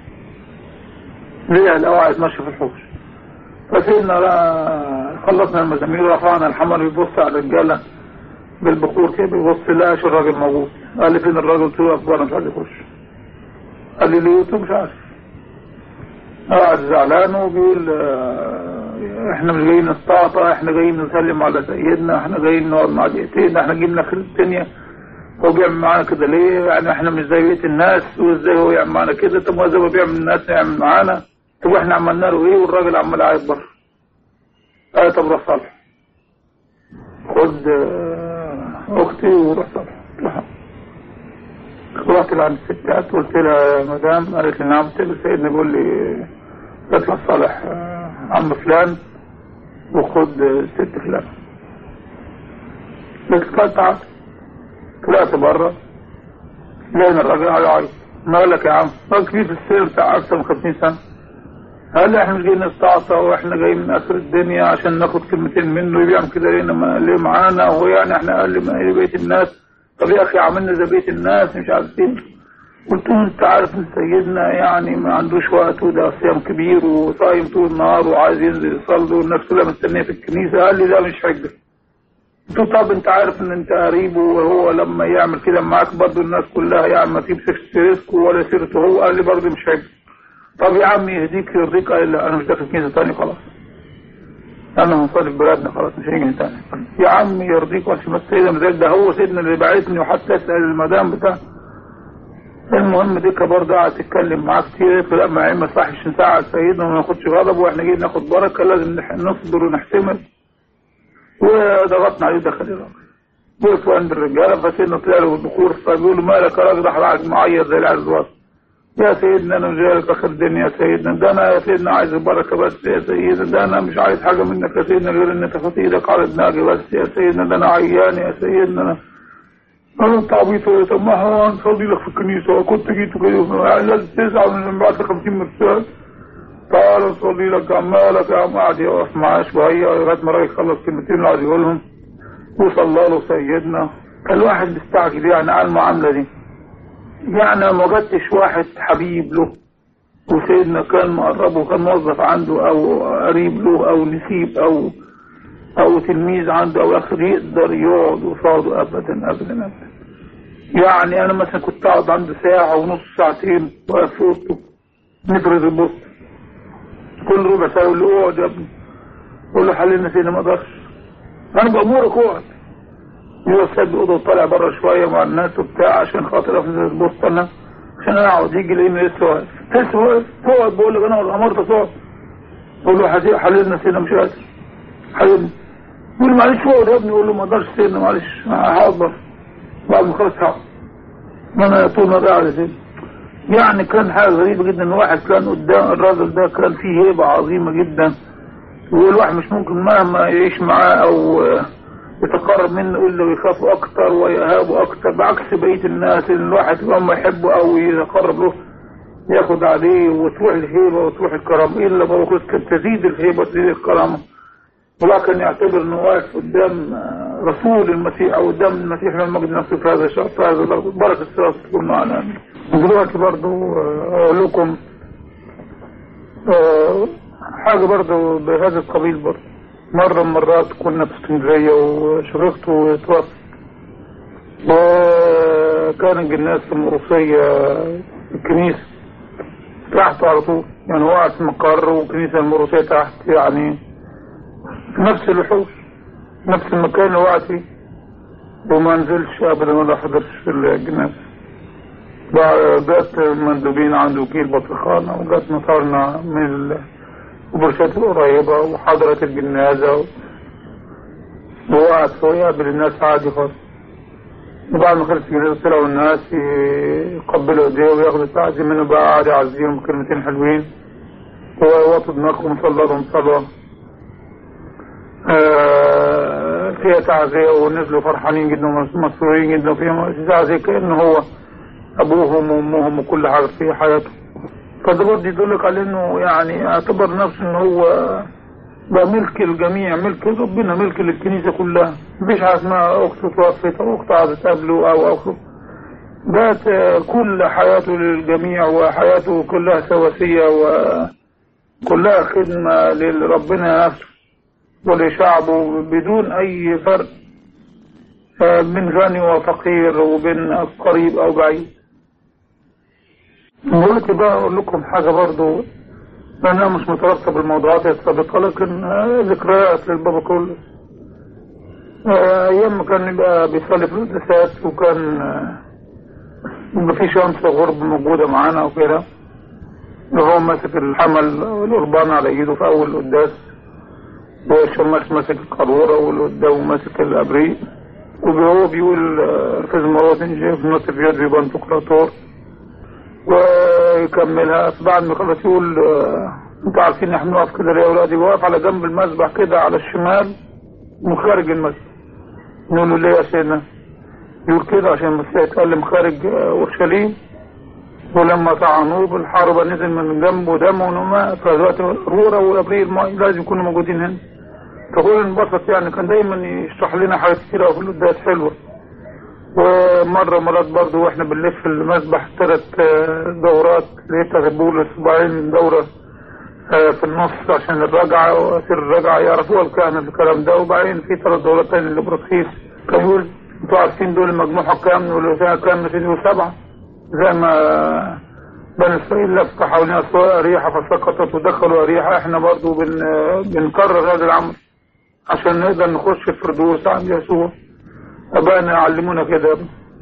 ليه الأوعى يتمشى في الحوش فسيدنا لا- خلصنا المزامير ورفعنا الحمل يبص على الرجاله بالبخور كده بيبص لقاش الراجل موجود قال لي فين الراجل قلت له اخبار مش عايز يخش قال لي ليه قلت له مش عارف قاعد زعلان وبيقول آه، احنا مش جايين نستعطى احنا جايين نسلم على سيدنا احنا جايين نقعد مع دقيقتين احنا جايين نخل الدنيا هو بيعمل معانا كده ليه يعني احنا مش زي بقيه الناس وازاي هو يعمل معانا كده طب ما زي ما بيعمل الناس يعمل معانا طب احنا عملنا له ايه والراجل عمال قاعد بره قال طب روح صالح خد آه، اختي وروح صالح راح. رحت لعند الستات قلت لها يا مدام قالت لي نعم قلت له سيدنا بيقول لي اطلع صالح آه، عم فلان وخد آه، ست فلان قلت له تعال طلعت بره لقينا الراجل قاعد يعيط مالك يا عم راجل كبير في السن بتاع اكثر من 50 سنه قال لي احنا مش جايين نستعصى واحنا جايين من اخر الدنيا عشان ناخد كلمتين منه يبيعهم كده ليه ما ليه معانا هو يعني احنا اقل من ايه بقيه الناس طب يا اخي عملنا زي بقيه الناس مش عارف ايه قلت له انت عارف ان سيدنا يعني ما عندوش وقت وده صيام كبير وصايم طول النهار وعايز ينزل يصلي والناس كلها مستنيه في الكنيسه قال لي لا مش حجه قلت له طب انت عارف ان انت قريب وهو لما يعمل كده معاك برضه الناس كلها يعني ما تجيبش سيرتكم ولا سيرته هو قال لي برضه مش حجه طب يا عم يهديك يرضيك قال لا انا مش داخل كنيسه تاني خلاص انا هنصلي في بلادنا خلاص مش هيجي تاني يا عم يرضيك عشان بس سيدنا مزاج ده هو سيدنا اللي بعتني وحتى اسال المدام بتاع المهم ديكا برضه قاعد تتكلم معاه كتير قلت له لا ما ما يصحش نساعد سيدنا وما ناخدش غضب واحنا جايين ناخد بركه لازم نح- نصبر ونحتمل وضغطنا عليه دخل الراجل وقفوا عند الرجاله فسيدنا طلع له البخور فبيقول له مالك يا راجل راح قاعد معيط زي العيال الصغار يا سيدنا انا مش جايلك اخر الدنيا يا سيدنا ده انا يا سيدنا عايز البركه بس يا سيدنا ده انا مش عايز حاجه منك يا سيدنا غير ان تحط ايدك على دماغي بس يا سيدنا ده انا عيان يا سيدنا انا انا انت عبيط يا طب ما هو نصلي لك في الكنيسه كنت جيت كده يعني لازم تزعل من بعد 50 مرسال تعال نصلي لك عمالك يا عم قاعد يقف معاه شويه لغايه ما الراجل خلص كلمتين اللي عايز يقولهم وصلى له سيدنا الواحد مستعجل يعني على المعامله دي يعني ما وجدتش واحد حبيب له وسيدنا كان مقربه كان موظف عنده او قريب له او نسيب او او تلميذ عنده او اخر يقدر يقعد قصاده ابدا ابدا ابدا يعني انا مثلا كنت اقعد عنده ساعه ونص ساعتين واقف في اوضته نفرد البوست كل ربع ساعه يقول له اقعد يا ابني اقول له حللنا سيدنا ما اقدرش انا بامورك اقعد هو السيد بيقعد طالع بره شويه مع الناس وبتاع عشان خاطر افرز البوسطه انا عشان اقعد يجي يلاقيني لسه واقف لسه واقف تقعد بقول لك انا والله امرت تقعد بقول له حسيب حللنا سيدنا مش قادر حللنا يقول لي معلش اقعد يا ابني اقول له ما اقدرش سيدنا معلش هقعد بره بعد ما خلص هقعد ما انا طول ما قاعد يا سيدي يعني كان حاجه غريبه جدا ان واحد كان قدام الراجل ده كان فيه هيبه عظيمه جدا والواحد مش ممكن مهما يعيش معاه او يتقرب منه الا ويخافوا اكتر ويهابوا اكتر بعكس بقيه الناس اللي الواحد لما يحبه او يتقرب له ياخد عليه وتروح الهيبه وتروح الكرامه الا بقى كانت تزيد الهيبه وتزيد الكرامه ولكن يعتبر انه واقف قدام رسول المسيح او قدام المسيح من المجد نفسه في هذا الشهر في هذا الارض بركه الصلاه تكون معنا دلوقتي برضو اقول لكم حاجه برضو بهذا القبيل برضو مرة من مرات كنا في اسكندرية وشرفته توفى وكان الجناز في المروسية في الكنيسة تحته على طول يعني هو قاعد في مقر وكنيسة المروسية تحت يعني في نفس الوحوش نفس المكان اللي وقعت فيه وما نزلش ابدا ولا حضرش في الجناز جات مندوبين عند وكيل بطرخانة وجات نصارنا من البرشات القريبة وحضرت الجنازة وقعد فوق يقابل الناس عادي خالص وبعد ما خلص الجنازة طلعوا الناس يقبلوا ايديه وياخدوا التعزيم منه بقى قعد يعزيهم كلمتين حلوين ووطوا دماغهم صلى لهم صلاة آه فيها تعزية ونزلوا فرحانين جدا ومسرورين جدا فيها تعزية كأنه هو أبوهم وأمهم وكل حاجة في حياتهم فده برضه يدلك على انه يعني اعتبر نفسه ان هو بقى ملك الجميع ملك ربنا ملك للكنيسة كلها مفيش حاجة اسمها اخته توفت او اخته عايزة تقابله او اخته بقت كل حياته للجميع وحياته كلها سواسية وكلها خدمة لربنا نفسه ولشعبه بدون اي فرق من غني وفقير وبين قريب او بعيد دلوقتي بقى اقول لكم حاجة برضو انا مش مترتب بالموضوعات السابقة لكن ذكريات للبابا كله ايام ما كان يبقى بيصلي في القداسات وكان يبقى في شمس غرب موجودة معانا وكده وهو ماسك الحمل القربان على ايده في اول القداس والشماس ماسك القارورة والقدام ماسك الابريق وهو بيقول في المرات في نص فيوت في بنتقراطور ويكملها بعد ما يخلص يقول انتوا عارفين احنا نقف كده ليه يا اولادي واقف على جنب المسبح كده على الشمال من خارج المسجد نقول له ليه يا سيدنا يقول كده عشان المسيح يتكلم خارج اورشليم ولما طعنوه بالحربة نزل من جنبه دم ونما فدلوقتي رورة وابريل لازم يكونوا موجودين هنا فهو انبسط يعني كان دايما يشرح لنا حاجات كتيرة في القداس حلوة ومرة مرات برضه واحنا بنلف المسبح ثلاث دورات لقيتها بقول اسبوعين دورة في النص عشان الرجعة وسر الرجعة يعرفوها الكهنة الكلام ده وبعدين في ثلاث دورات تاني اللي برخيص كان يقول انتوا عارفين دول مجموعة كام نقول له كام نسيتوا سبعة زي ما بني اسرائيل لف حوالين اسواق ريحة فسقطت ودخلوا ريحة احنا برضه بن بنكرر هذا العمل عشان نقدر نخش في الفردوس عند يسوع أبانا يعلمونا كده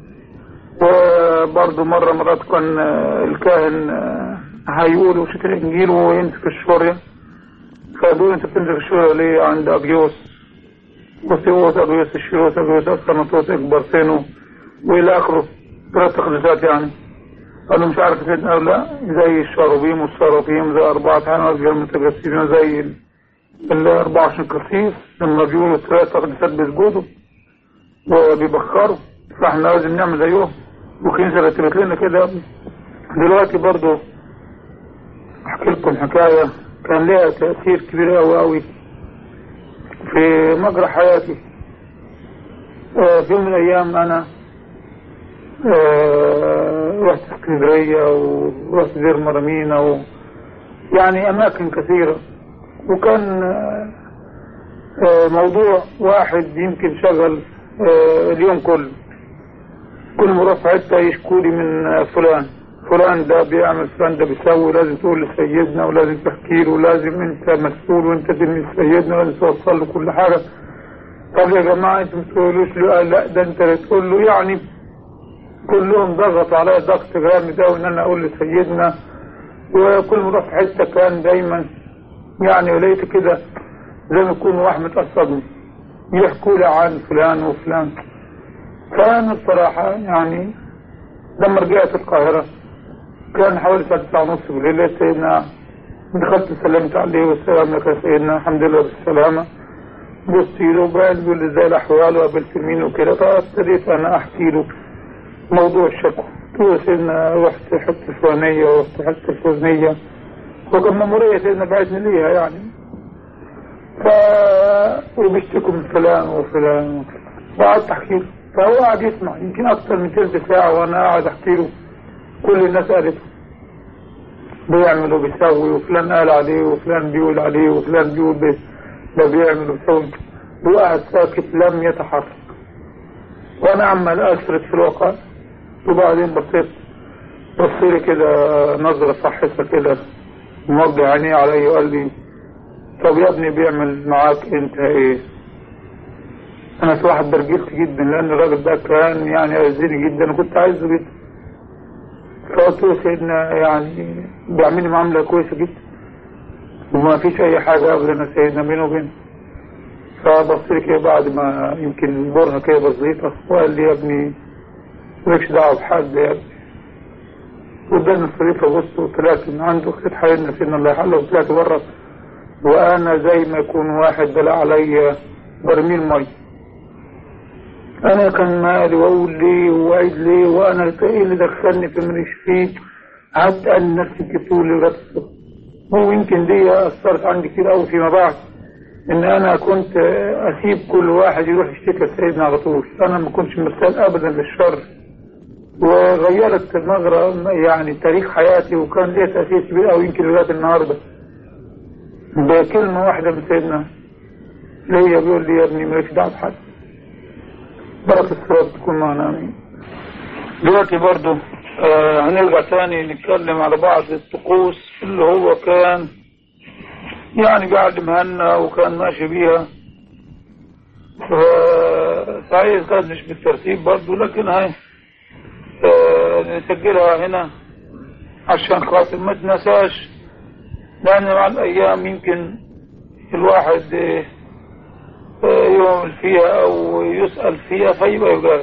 وبرضه مرة مرات كان الكاهن هيقول وشيت الإنجيل ويمسك الشورية فقالوا أنت بتمسك الشورية ليه عند أبيوس وسيوس أبيوس الشيوس أبيوس أسكنطوس إكبر سينو وإلى آخره ثلاث تقديسات يعني قالوا مش عارف سيدنا أو لا زي الشاروبيم والسرافيم زي أربعة حيوانات غير متجسدين زي ال 24 قسيس لما بيقولوا ثلاث تقديسات بيسجدوا وبيبخروا فاحنا لازم نعمل زيهم والكنيسة رتبت لنا كده دلوقتي برضو احكي لكم حكاية كان لها تأثير كبير قوي قوي في مجرى حياتي اه في يوم من الايام انا اه رحت اسكندرية ورحت دير مرمينا و يعني اماكن كثيرة وكان اه موضوع واحد يمكن شغل اليوم كله كل مرة في حتة يشكولي من فلان فلان ده بيعمل فلان ده بيسوي لازم تقول لسيدنا ولازم تحكي له ولازم انت مسؤول وانت تلميذ سيدنا ولازم توصل له كل حاجة طب يا جماعة انتوا ما تقولوش له قال لا ده انت اللي تقول له يعني كلهم ضغطوا عليا ضغط جامد قوي ان انا اقول لسيدنا وكل ما اروح في حته كان دايما يعني لقيت كده زي ما يكون واحد متعصبني يحكوا لي عن فلان وفلان كان الصراحة يعني لما رجعت القاهرة كان حوالي الساعة 9 ونص بالليل لقيت سيدنا دخلت سلمت عليه والسلام لك يا سيدنا الحمد لله بالسلامة بصت له وقال بيقول لي ازاي الاحوال وقابلت مين وكده فابتديت انا احكي له موضوع الشكوى قلت له يا سيدنا رحت حته الفلانية ورحت حته الفلانية وكان مأمورية سيدنا بعتني ليها يعني ف وبيشتكوا من فلان وفلان وفلان وقعدت احكي له فهو قاعد يسمع يمكن اكثر من ثلث ساعة وانا قاعد احكي له كل الناس قالته بيعمل وبيسوي وفلان قال عليه وفلان بيقول عليه وفلان بيقول بي- ده بيعمل وبيسوي وقعد ساكت لم يتحرك وانا عمال اسرد في الواقع وبعدين بصيت بص لي كده نظرة صحيحة كده موجه عينيه علي وقال لي طب يا ابني بيعمل معاك انت ايه انا صراحة برجلت جدا لان الراجل ده كان يعني يعزني جدا وكنت عايزه جدا فقلت له سيدنا يعني بيعملني معاملة كويسة جدا وما فيش اي حاجة ابدا يا سيدنا بينه وبينه فبص لي كده بعد ما يمكن برهة كده بسيطة وقال لي يا ابني مالكش دعوة بحد يا ابني قدام الصريفة بص وطلعت من عنده خدت حالنا سيدنا الله يحله وطلعت بره وانا زي ما يكون واحد دلع عليا برميل مي انا كان مالي واقول ليه وعيد ليه وانا ايه اللي دخلني في ماليش فيه قعدت قال نفسي كتير لغايه الصبح هو يمكن دي اثرت عندي كتير قوي فيما بعد ان انا كنت اسيب كل واحد يروح يشتكي لسيدنا على طول انا ما كنتش مثال ابدا للشر وغيرت مجرى يعني تاريخ حياتي وكان ليها تاثير كبير قوي يمكن لغايه النهارده بكلمه واحده من سيدنا ليا بيقول لي يا ابني مالكش دعوه بحد بركة الصلاة تكون معنا آمين دلوقتي برضو آه هنرجع تاني نتكلم على بعض الطقوس اللي هو كان يعني بيعلمها لنا وكان ماشي بيها ف- صحيح كانت مش بالترتيب برضو لكن هاي آه نسجلها هنا عشان خاطر ما تنساش لأن مع الأيام يمكن الواحد آه يعمل فيها أو يسأل فيها فيبقى يجاوب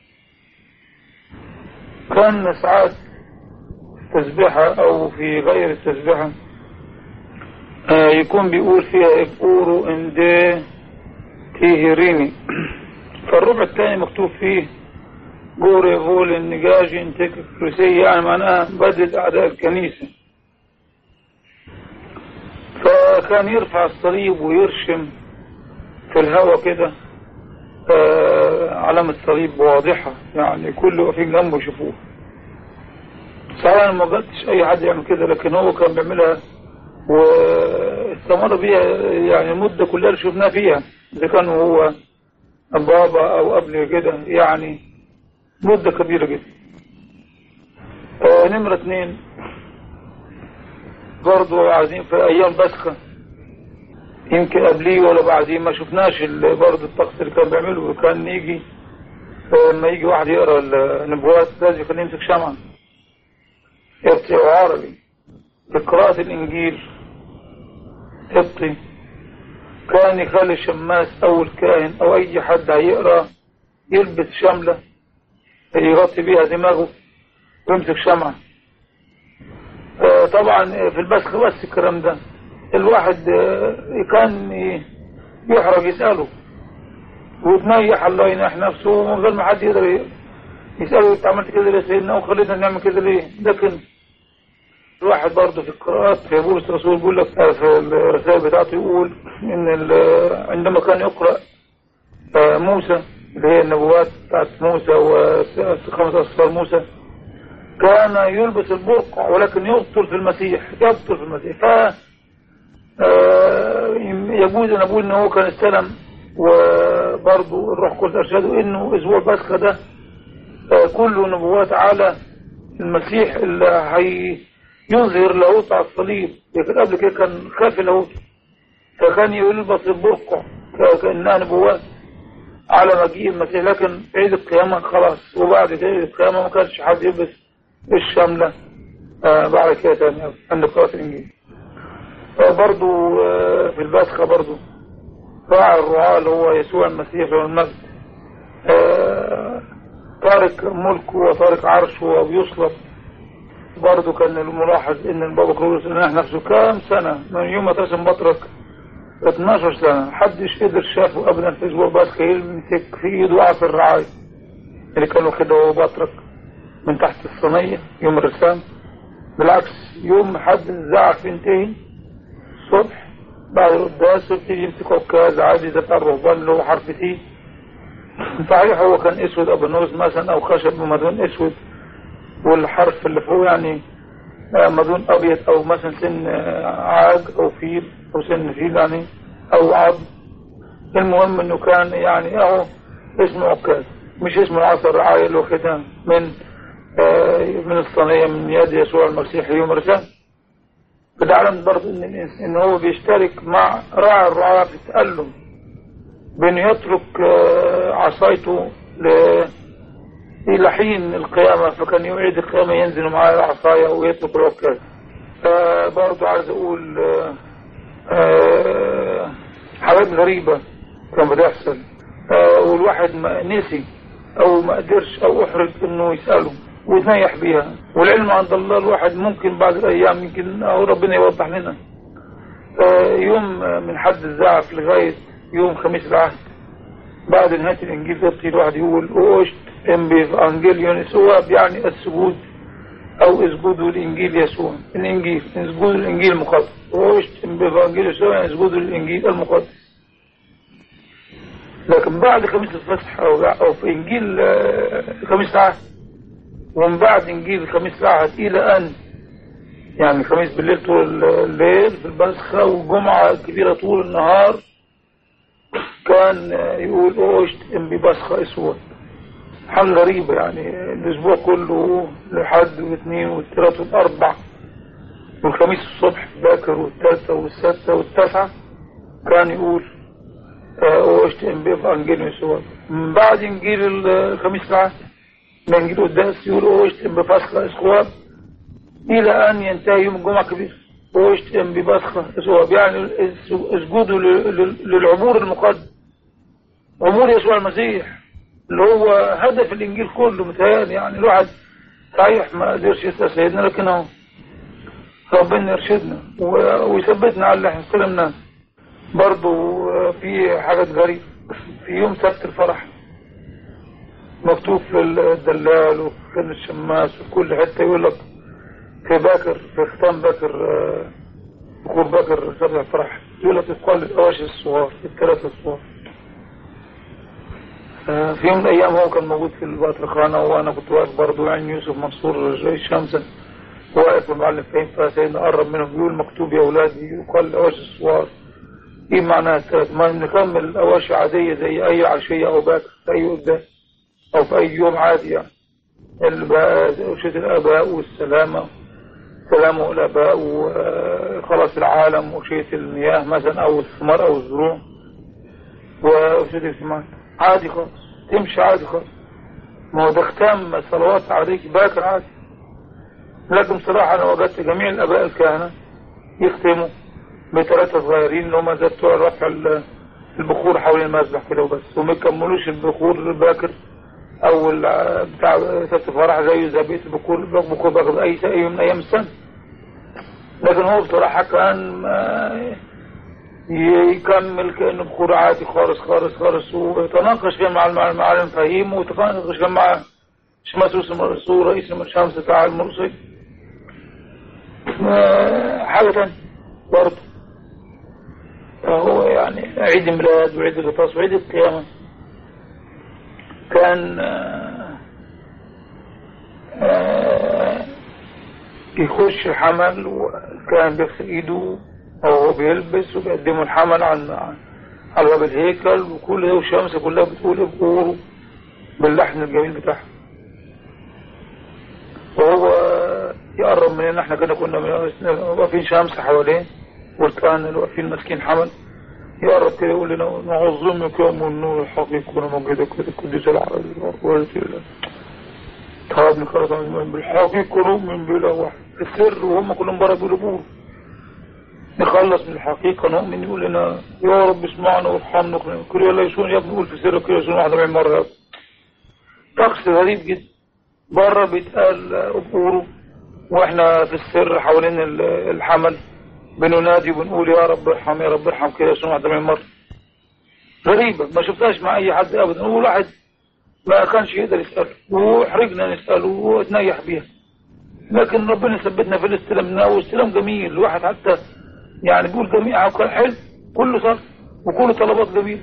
كان ساعات تسبيحة أو في غير التسبيحة آه، يكون بيقول فيها اقورو ان دي تيهريني فالربع الثاني مكتوب فيه جوري غول النجاجي انتك كرسي يعني معناها بدد أعداء الكنيسة فكان يرفع الصليب ويرشم في الهواء كده آه، علامة صليب واضحة يعني كل واقفين جنبه يشوفوه صحيح انا ما قلتش اي حد يعمل كده لكن هو كان بيعملها واستمر بيها يعني المدة كلها اللي شفناه فيها اذا كان هو بابا او قبل كده يعني مدة كبيرة جدا آه، نمرة اتنين برضو عايزين في ايام بسخة يمكن قبليه ولا بعديه ما شفناش ال- برضه الطقس اللي كان بيعمله كان يجي لما يجي واحد يقرا النبوات لازم يخليه يمسك شمعة قبطي او عربي لقراءة الانجيل قبطي كان يخلي الشماس او الكاهن او اي حد هيقرا يلبس شملة يغطي بيها دماغه ويمسك شمعة آه، طبعا في البسخ بس الكلام ده الواحد آه، كان ي- يحرج يسأله وتنيح الله ينيح نفسه من غير ما حد يقدر ي- يسأله انت عملت كده ليه يا سيدنا وخلينا نعمل كده ليه لكن الواحد برضه في القراءات في بولس الرسول بيقول لك آه، في الرسائل بتاعته يقول ان ال- عندما كان يقرأ آه، موسى اللي هي النبوات بتاعت موسى وخمس أسفار موسى كان يلبس البرقع ولكن يبطل في المسيح يبطل في المسيح ف آه، يجوز ان اقول ان هو كان استلم وبرضه الروح القدس ارشده انه اسبوع بسخه ده آه، كله نبوات على المسيح اللي هي يظهر لاهوت على الصليب لكن قبل كده كان خافي لاهوت فكان يلبس البرقع كانها نبوات على مجيء المسيح لكن عيد القيامة خلاص وبعد كده عيد القيامة ما كانش حد يلبس الشاملة آه بعد كده تاني عند قراءة الإنجيل برضو آه في البسخة برضو راعي الرعاة اللي هو يسوع المسيح له المجد آه تارك ملكه وتارك عرشه وبيصلب برضه كان الملاحظ ان البابا كرولوس انح نفسه كام سنة من يوم ما ترسم بطرك 12 سنة محدش قدر شافه ابدا في اسبوع بس يمسك في ايده عصر الرعاية اللي كانوا كده وهو بطرك من تحت الصينية يوم الرسام بالعكس يوم حد الزعف ينتهي الصبح بعد القداس بتيجي يمسك عكاز عادي زي بتاع الرهبان اللي هو حرف تي صحيح هو كان اسود ابو نوز مثلا او خشب بمدون اسود والحرف اللي فوق يعني مدون ابيض او مثلا سن عاج او فيل او سن فيل يعني او عظم المهم انه كان يعني اهو اسمه عكاز مش اسمه العصر الرعاية اللي واخدها من من الصينية من يد يسوع المسيح يوم رسام فده علم برضه ان ان هو بيشترك مع راعي الرعاة في التألم بانه يترك عصايته إلى حين القيامة فكان يوم عيد القيامة ينزل معاه العصاية ويترك العكاز برضه عايز أقول حاجات غريبة كان بتحصل والواحد ما نسي أو ما قدرش أو أحرج إنه يسأله ويتنيح بيها والعلم عند الله الواحد ممكن بعد الأيام يمكن أو ربنا يوضح لنا يوم من حد الزعف لغاية يوم خميس العهد بعد نهاية الإنجيل تبتدي الواحد يقول أوشت ام بإنجيليون يسوع يعني السجود أو اسجدوا لإنجيل يسوع الإنجيل اسجدوا للإنجيل المقدس أوشت ام بإنجيل يسوع يعني اسجدوا للإنجيل المقدس لكن بعد خميس الفصح أو, أو في إنجيل خميس العهد ومن بعد إنجيل خميس العهد إلى أن يعني خميس بالليل طول الليل في البسخة والجمعة كبيرة طول النهار كان يقول اوشت ام ببسخة اسود حاجة غريبة يعني الاسبوع كله لحد واثنين والثلاث والاربع والخميس الصبح باكر والثالثة والسادسة والتاسعة كان يقول اوشت ام بانجيل اسود من بعد انجيل الخميس العهد من انجيل القداس يقول اوشت ام بفسخة اسود الى ان ينتهي يوم الجمعة الكبير ويشتم ببسخة اسود يعني اسجدوا للعبور المقدس عبور يسوع المسيح اللي هو هدف الانجيل كله متهيألي يعني الواحد صحيح ما قدرش يسأل سيدنا لكن اهو ربنا يرشدنا ويثبتنا على اللي احنا استلمناه برضه في حاجات غريبة في يوم سبت الفرح مكتوب في الدلال وفي الشماس وفي كل حتة يقول لك في باكر في ختام باكر بخور باكر سبع فرح يقول لك يقال الأواشي الصغار الثلاثة الصغار في يوم من الأيام هو كان موجود في البطرخانة وأنا كنت واقف برضه يعني يوسف منصور زي شمسا واقف المعلم فين فسيدنا قرب منهم بيقول مكتوب يا أولادي يقال الأواشي الصغار إيه معناها الثلاث ما نكمل الأواشي عادية زي أي عشية أو باكر في أي قدام أو في أي يوم عادي يعني أوشية الآباء والسلامة سلام الآباء وخلاص العالم وشية المياه مثلا أو الثمار أو الزروع وشية الثمار عادي خالص تمشي عادي خالص ما هو ده ختام صلوات عليك باكر عادي لكن بصراحة أنا وجدت جميع الآباء الكهنة يختموا بثلاثة صغيرين اللي هم زي بتوع رفع البخور حول المذبح كده وبس وما يكملوش البخور الباكر او بتاع ست فرح زيه زي بيت البكور بكور باخد اي اي من ايام السنه لكن هو بصراحه كان يكمل كانه بخور عادي خالص خالص خالص ويتناقش فيها مع المعلم فهيم ويتناقش كان مع شماسوس المرسول رئيس الشمس بتاع المرسي حاجه ثانيه برضه فهو يعني عيد الميلاد وعيد الغطاس وعيد القيامه كان يخش حمل وكان بيغسل ايده او هو بيلبس وبيقدموا الحمل عن على باب الهيكل وكل ده والشمس كلها بتقول ابقوره باللحن الجميل بتاعها وهو يقرب مننا احنا كده كنا واقفين شمس حواليه والكهنة اللي واقفين ماسكين حمل يا رب كده يقول لنا نعظمك يا من نور الحقيقة ونمجدك كده القديس العربي والله طب خلاص نؤمن بالحقيقة نؤمن بلا واحد السر وهم كلهم بره بيقولوا بور نخلص من الحقيقة نؤمن يقول لنا يا رب اسمعنا وارحمنا كل يلا يسون يا ابني قول في سرك كل يسون واحدة من مرة طقس غريب جدا بره بيتقال أبوره واحنا في السر حوالين الحمل بننادي وبنقول يا رب ارحم يا رب ارحم كده يسون واحدة من مرة غريبة ما شفتهاش مع أي حد أبدا هو واحد ما كانش يقدر يسأله وحرجنا نسأله وتنيح بيها لكن ربنا ثبتنا في الاستلام واستلام جميل الواحد حتى يعني بيقول جميع كان حلو كله صار وكله طلبات جميل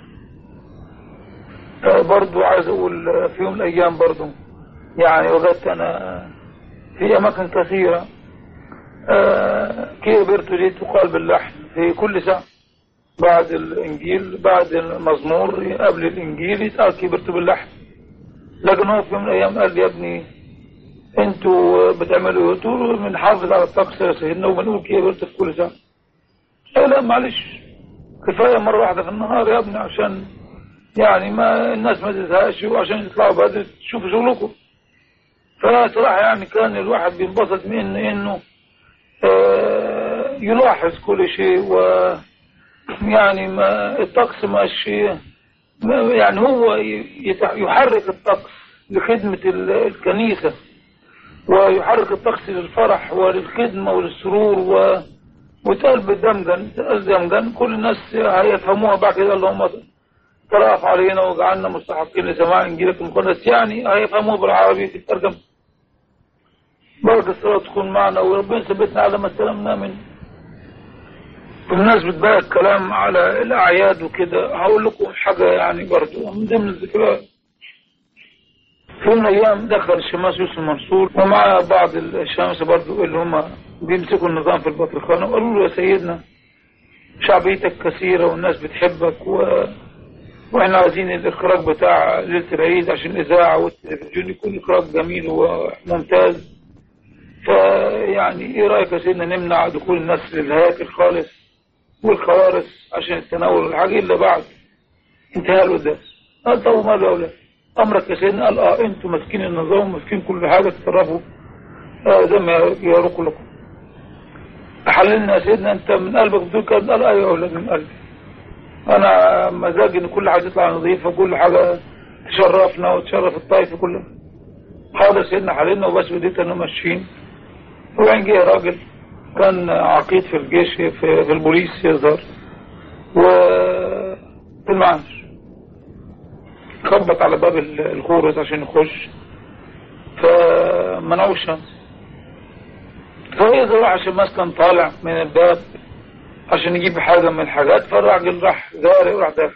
آه برضو عايز اقول في يوم من الايام برضو يعني وجدت انا في اماكن كثيرة آه كبرت جيت تقال باللحن في كل ساعة بعد الانجيل بعد المزمور قبل الانجيل يتقال كبرت باللحن لكن هو في يوم من الايام قال لي يا ابني انتوا بتعملوا ايه؟ بنحافظ على الطقس يا سيدنا وبنقول كبرت في كل ساعة ايه لا معلش كفاية مرة واحدة في النهار يا ابني عشان يعني ما الناس ما تزهقش وعشان يطلعوا بدري تشوفوا شغلكم فصراحة يعني كان الواحد بينبسط من انه آه يلاحظ كل شيء و يعني ما الطقس مش يعني هو يحرك الطقس لخدمة الكنيسة ويحرك الطقس للفرح وللخدمة وللسرور و وتقال بالدمجن تقال دمجن كل الناس هيفهموها بعد كده اللهم ترأف علينا وجعلنا مستحقين لسماع انجيلك المقدس يعني هيفهموها بالعربي في الترجمة بركة الصلاة تكون معنا وربنا ثبتنا على ما استلمنا منه بالنسبة بقى الكلام على الأعياد وكده هقول لكم حاجة يعني برضو من ضمن الذكريات في يوم من الأيام دخل الشماس يوسف منصور ومع بعض الشمس برضو اللي هم بيمسكوا النظام في البطرخانة وقالوا له يا سيدنا شعبيتك كثيرة والناس بتحبك و... واحنا عايزين الإخراج بتاع ليلة العيد عشان الإذاعة والتلفزيون يكون إخراج جميل وممتاز فيعني إيه رأيك يا سيدنا نمنع دخول الناس للهياكل خالص والخوارس عشان التناول والحاجة إلا بعد انتهاء القداس قال طب ماله يا أولاد أمرك يا سيدنا قال آه أنتوا ماسكين النظام وماسكين كل حاجة تتصرفوا آه زي ما يروقوا لكم حللنا يا سيدنا أنت من قلبك بتقول كده قال أيوه يا أولاد من قلبي أنا مزاجي إن كل حاجة تطلع نظيفة وكل حاجة تشرفنا وتشرف الطائفة كلها حاضر سيدنا حللنا وبس بديت أنا ماشيين وبعدين جه راجل كان عقيد في الجيش في, في البوليس يظهر و في المعاش خبط على باب الخورس عشان يخش فمنعوه الشمس فإذا راح الشماس كان طالع من الباب عشان يجيب حاجة من الحاجات فالراجل راح زارق وراح داخل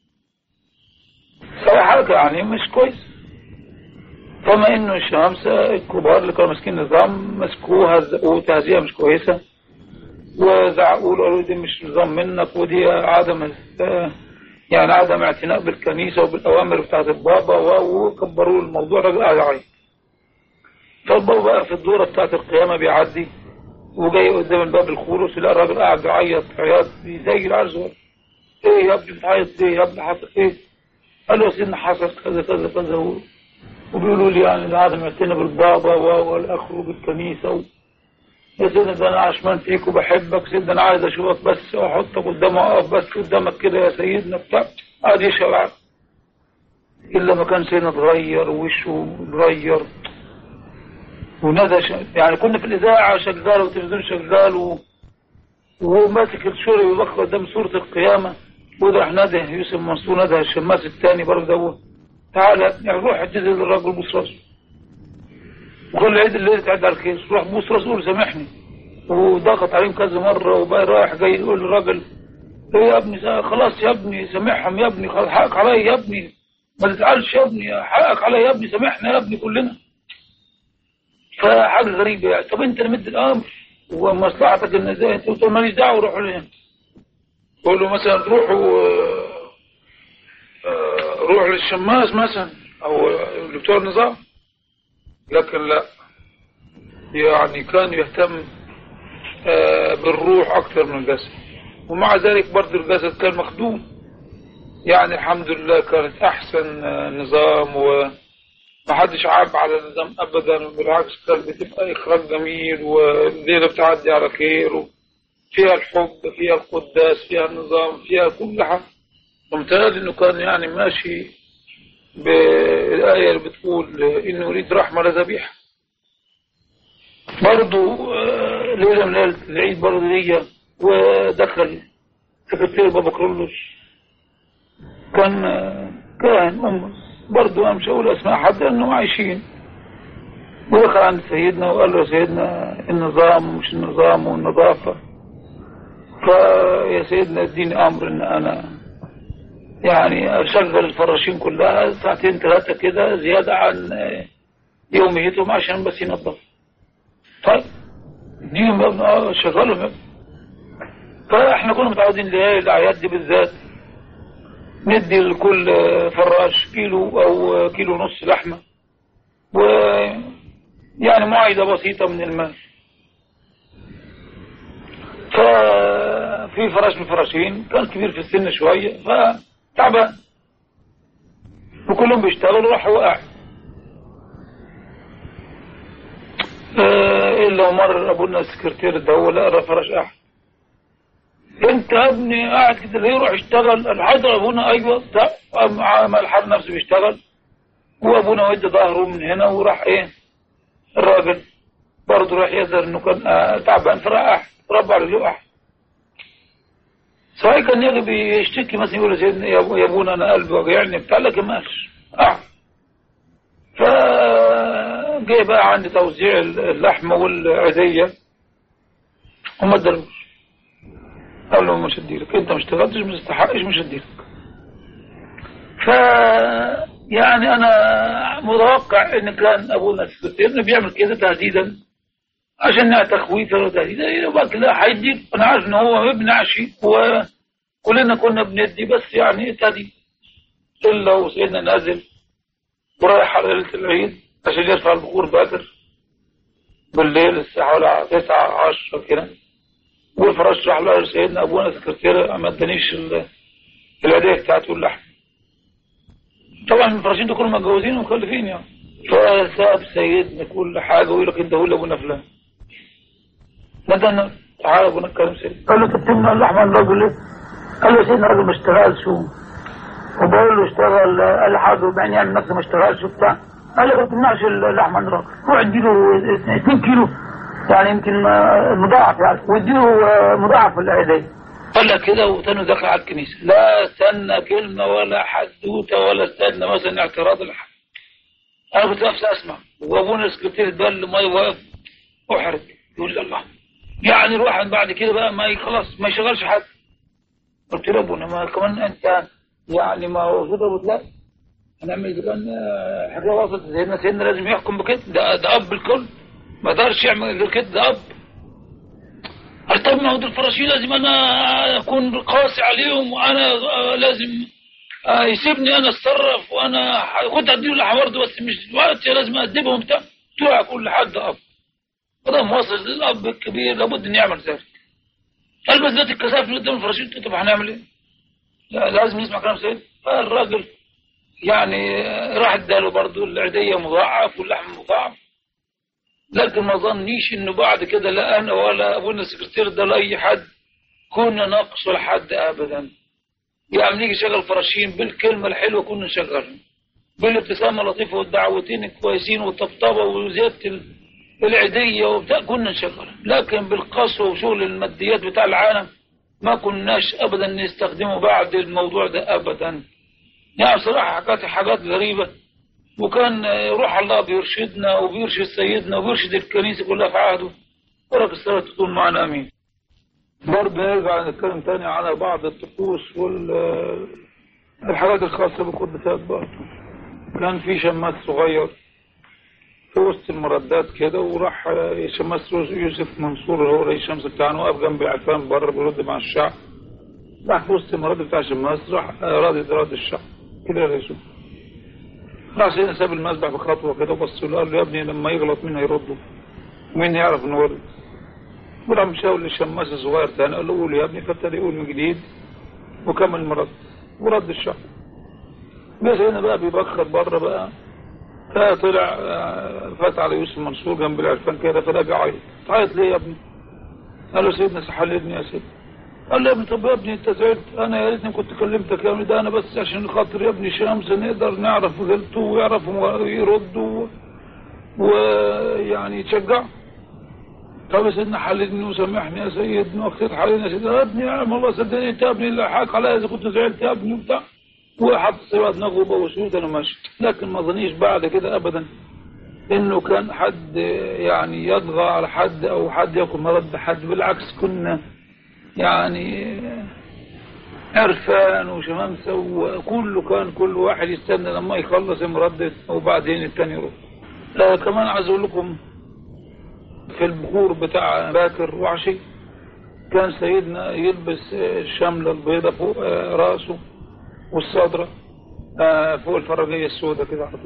فهي حاجة يعني مش كويس فما انه الشمس الكبار اللي كانوا ماسكين النظام مسكوها وتهزيها مش كويسة وزعقوا له قالوا دي مش نظام منك ودي عدم يعني عدم اعتناء بالكنيسة وبالأوامر بتاعت البابا وكبروا الموضوع الراجل قاعد يعيط فالبابا بقى في الدورة بتاعت القيامة بيعدي وجاي قدام الباب الخروس يلاقي الراجل قاعد يعيط عياط زي العرس ايه يا ابني بتعيط ليه يا ابني حصل ايه؟ قال له يا سيدنا حصل كذا كذا كذا وبيقولوا لي يعني ده عدم اعتناء بالبابا والاخ وبالكنيسه و... يا سيدنا ده انا عشمان فيك وبحبك سيدنا انا عايز اشوفك بس واحطك قدام اقف بس قدامك كده يا سيدنا بتاع قعد يشرب الا ما كان سيدنا اتغير وشه اتغير وندى ش... يعني كنا في الاذاعه شغال والتلفزيون شغال و... وهو ماسك الشوري ويبخ قدام سوره القيامه وده راح نادى يوسف منصور نادى الشماس الثاني برضه ده تعال يعني روح اعتذر للراجل بوس راسه وكل عيد الليل تعد على الخير روح بوس راسه قول سامحني وضغط عليهم كذا مرة وبقى رايح جاي يقول للراجل ايه يا ابني خلاص يا ابني سامحهم يا ابني خلاص حقك عليا يا ابني ما تزعلش يا ابني حقك عليا يا ابني سامحنا يا ابني كلنا فحاجة غريبة يعني طب انت اللي مد الامر ومصلحتك ان ازاي انت قلت ماليش دعوه روحوا لهنا قول له مثلا روحوا روح للشماس مثلا او دكتور نظام لكن لا يعني كان يهتم بالروح اكثر من الجسد ومع ذلك برضه الجسد كان مخدوم يعني الحمد لله كانت أحسن آه، نظام ومحدش عاب على النظام أبدا بالعكس كان بتبقى إخراج جميل والليلة بتعدي على خير فيها الحب فيها القداس فيها النظام فيها كل حاجة ومتهيألي إنه كان يعني ماشي بالآية اللي بتقول إنه يريد رحمة لذبيحة برضه آه، ليلة من ليلة العيد برضه ليا ودخل سكرتير بابا كرولوس كان آه، كان أم برضه مش هقول أسماء حد لأنهم عايشين ودخل عند سيدنا وقال له يا سيدنا النظام مش النظام والنظافة فيا سيدنا اديني أمر إن أنا يعني أشغل الفراشين كلها ساعتين ثلاثة كده زيادة عن آه، يوميتهم عشان بس ينظف طيب اديهم يا ابني اه شغلهم يا ابني فاحنا كنا متعودين ليه الاعياد دي بالذات ندي لكل فراش كيلو او كيلو ونص لحمه و يعني معايدة بسيطة من المال ففي فراش من الفراشين كان كبير في السن شوية فتعبان وكلهم بيشتغلوا راح هو قاعد آه، الا مر ابونا السكرتير ده هو لا فراش قاعد انت يا ابني قاعد كده ليه يروح يشتغل الحضر ابونا ايوه بتاع عمل الحر نفسه بيشتغل وابونا ودى ظهره من هنا وراح ايه الراجل برضه راح يظهر انه كان آه، تعبان فراح ربع رجله قاعد صحيح كان يجي بيشتكي مثلا يقول يا سيدنا يا أبو- يا ابونا انا قلبي وجعني بتاع لكن ماشي قاعد فجاء بقى عند توزيع اللحمة والعزية وما ادالوش قال له مش هديلك انت ما اشتغلتش ما تستحقش مش هديلك ف يعني انا متوقع ان كان ابونا السكرتير انه بيعمل كده تهديدا عشان انها تخويفا وتهديدا يبقى لا هيديك انا عارف ان هو ابن عشي وكلنا كنا بندي بس يعني تهديد الا وسيدنا نازل ورايح على ليله العيد عشان يرفع البخور باكر بالليل الساعة ولا تسعة عشرة كده والفراش راح له سيدنا أبونا سكرتير ما ادانيش ال- العيدية بتاعته اللحم طبعا الفراشين دول كلهم متجوزين ومخلفين يعني فساب سيدنا كل حاجة ويقول لك انت هو اللي ابونا فلان ما ده أنا- تعالى ابونا الكريم سيدنا قال له تتمنى اللحم عن الراجل ليه؟ قال له سيدنا الراجل ما اشتغلش وبقول له اشتغل قال لي حاضر وبعدين يعمل نفسه ما اشتغلش وبتاع قال لي ما تمنعش اللحم عن الراجل روح اديله 2 كيلو يعني يمكن آه، مضاعف يعني واديله آه، مضاعف العيدية قال لك كده وتاني دخل على الكنيسة لا استنى كلمة ولا حدوتة ولا استنى مثلا اعتراض الحق انا كنت واقف اسمع وابونا السكرتير ده اللي ما واقف احرج يقول لي الله يعني الواحد بعد كده بقى ما ي- خلاص ما يشغلش حد قلت له ابونا ما كمان انت يعني ما هو كده لا هنعمل اذا كان آه، حاجه وصلت سيدنا سيدنا لازم يحكم بكده ده ده اب الكل ما يقدرش يعمل غير كده ده اب قال طب ما هو دول الفراشين لازم انا اكون قاسي عليهم وانا آه، لازم آه، يسيبني انا اتصرف وانا ح- كنت اديله لحم برضه بس مش دلوقتي لازم ادبهم بتاع توعى كل حد اب فده موصل للاب الكبير لابد ان يعمل ذلك قال بس ذات الكثافه اللي قدام الفراشين قلت له طب هنعمل ايه؟ لا لازم نسمع كلام سيد فالراجل يعني راح اداله برضه العيدية مضاعف واللحم مضاعف لكن ما ظنيش انه بعد كده لا انا ولا ابونا السكرتير ده لا اي حد كنا نقص لحد ابدا يعني نيجي نشغل فراشين بالكلمة الحلوة كنا نشغلهم بالابتسامة اللطيفة والدعوتين الكويسين والطبطبة وزيادة ال- العيدية وبتاع كنا نشغلهم لكن بالقسوة وشغل الماديات بتاع العالم ما كناش ابدا نستخدمه بعد الموضوع ده ابدا يعني صراحة حكات حاجات غريبة وكان روح الله بيرشدنا وبيرشد سيدنا وبيرشد الكنيسة كلها في عهده ورب الصلاة تكون معنا أمين برضه نرجع نتكلم تاني على بعض الطقوس والحاجات الخاصة بالقدسات برضه كان في شماس صغير في وسط المردات كده وراح شماس يوسف منصور اللي هو رئيس الشمس بتاعنا واقف جنب العفان بره بيرد مع الشعب راح في وسط المرد بتاع شماس راح راضي رد الشعب كده يا يوسف راح سيدنا ساب المسبح بخطوة كده وبص له قال له يا ابني لما يغلط مين هيرده؟ مين يعرف انه ورد؟ وراح مشاور للشماس الصغير تاني قال له قول يا ابني فابتدى يقول من جديد وكمل مرد ورد الشعب بس هنا بقى بيبخر بره بقى فطلع آه، فات على يوسف منصور جنب العرفان كده فده بيعيط تعيط ليه يا ابني؟ قال له سيدنا سحلتني يا سيدي قال له يا ابني طب يا ابني انت زعلت انا يا ريتني كنت كلمتك يا ابني ده انا بس عشان خاطر يا ابني شمس نقدر نعرف غلطه ويعرف يرد و- ويعني يتشجع طب يا سيدنا حللني وسامحني يا سيدنا واخترت حللني يا سيدنا يا ابني يا عم الله صدقني انت يا ابني اللي حاك عليا اذا كنت زعلت يا ابني وبتاع وحط سوا دماغه وبوسوت انا ماشي لكن ما ظنيش بعد كده ابدا انه كان حد يعني يطغى على حد او حد ياكل مرض حد بالعكس كنا يعني عرفان وشمامسة وكله كان كل واحد يستنى لما يخلص المردد وبعدين التاني يرد آه كمان عايز اقول لكم في البخور بتاع باكر وعشي كان سيدنا يلبس آه، الشملة البيضة فوق آه، راسه والصدرة آه، فوق الفرجية السوداء كده على طول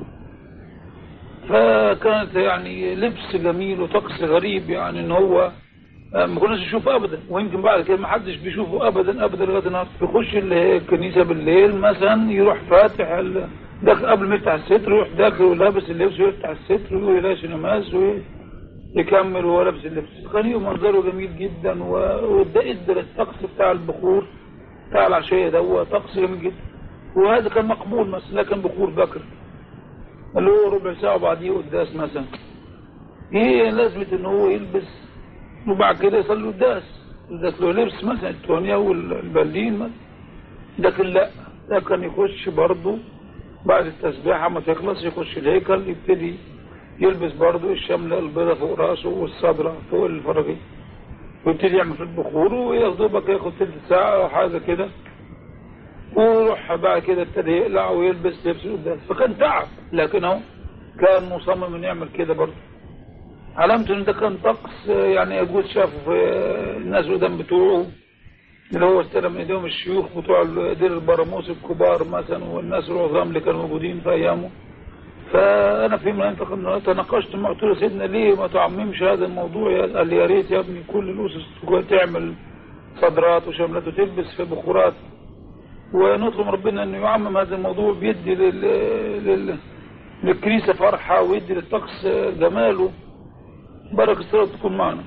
فكانت يعني لبس جميل وطقس غريب يعني ان هو آه، ما كناش نشوفه ابدا ويمكن بعد كده ما حدش بيشوفه ابدا ابدا لغايه النهارده بيخش اللي هي الكنيسه بالليل مثلا يروح فاتح ال- داخل قبل ما يفتح الستر يروح داخل ولابس اللبس ويفتح الستر ويلاقي نماز ويكمل وهو لابس اللبس كان يوم منظره جميل جدا و- وده ادى للطقس بتاع البخور بتاع العشيه ده هو طقس جميل جدا وهذا كان مقبول مثلا لكن بخور بكر اللي هو ربع ساعه بعديه قداس مثلا ايه لازمه ان هو يلبس وبعد كده يصلي قداس قداس له لبس مثلا التونيا والبلين مثلا لكن لا ده كان يخش برضه بعد التسبيحة ما تخلص يخش الهيكل يبتدي يلبس برضه الشملة البيضة فوق راسه والصدرة فوق الفرجية ويبتدي يعمل في البخور وياخده بقى ياخد تلت ساعة أو حاجة كده ويروح بعد كده ابتدى يقلع ويلبس لبس قداس فكان تعب لكن هو كان مصمم انه يعمل كده برضه علامته ان ده كان طقس يعني يجوز شافه في الناس قدام بتوعه اللي هو استلم من ايديهم الشيوخ بتوع دير البراموس الكبار مثلا والناس العظام اللي كانوا موجودين في ايامه فانا في من تناقشت مع قلت له سيدنا ليه ما تعممش هذا الموضوع يا- قال لي يا ريت يا ابني كل الاسس تعمل صدرات وشملات وتلبس في بخورات ونطلب ربنا انه يعمم هذا الموضوع بيدي لل... لل... للكنيسه فرحه ويدي للطقس جماله بركة الصلاة تكون معنا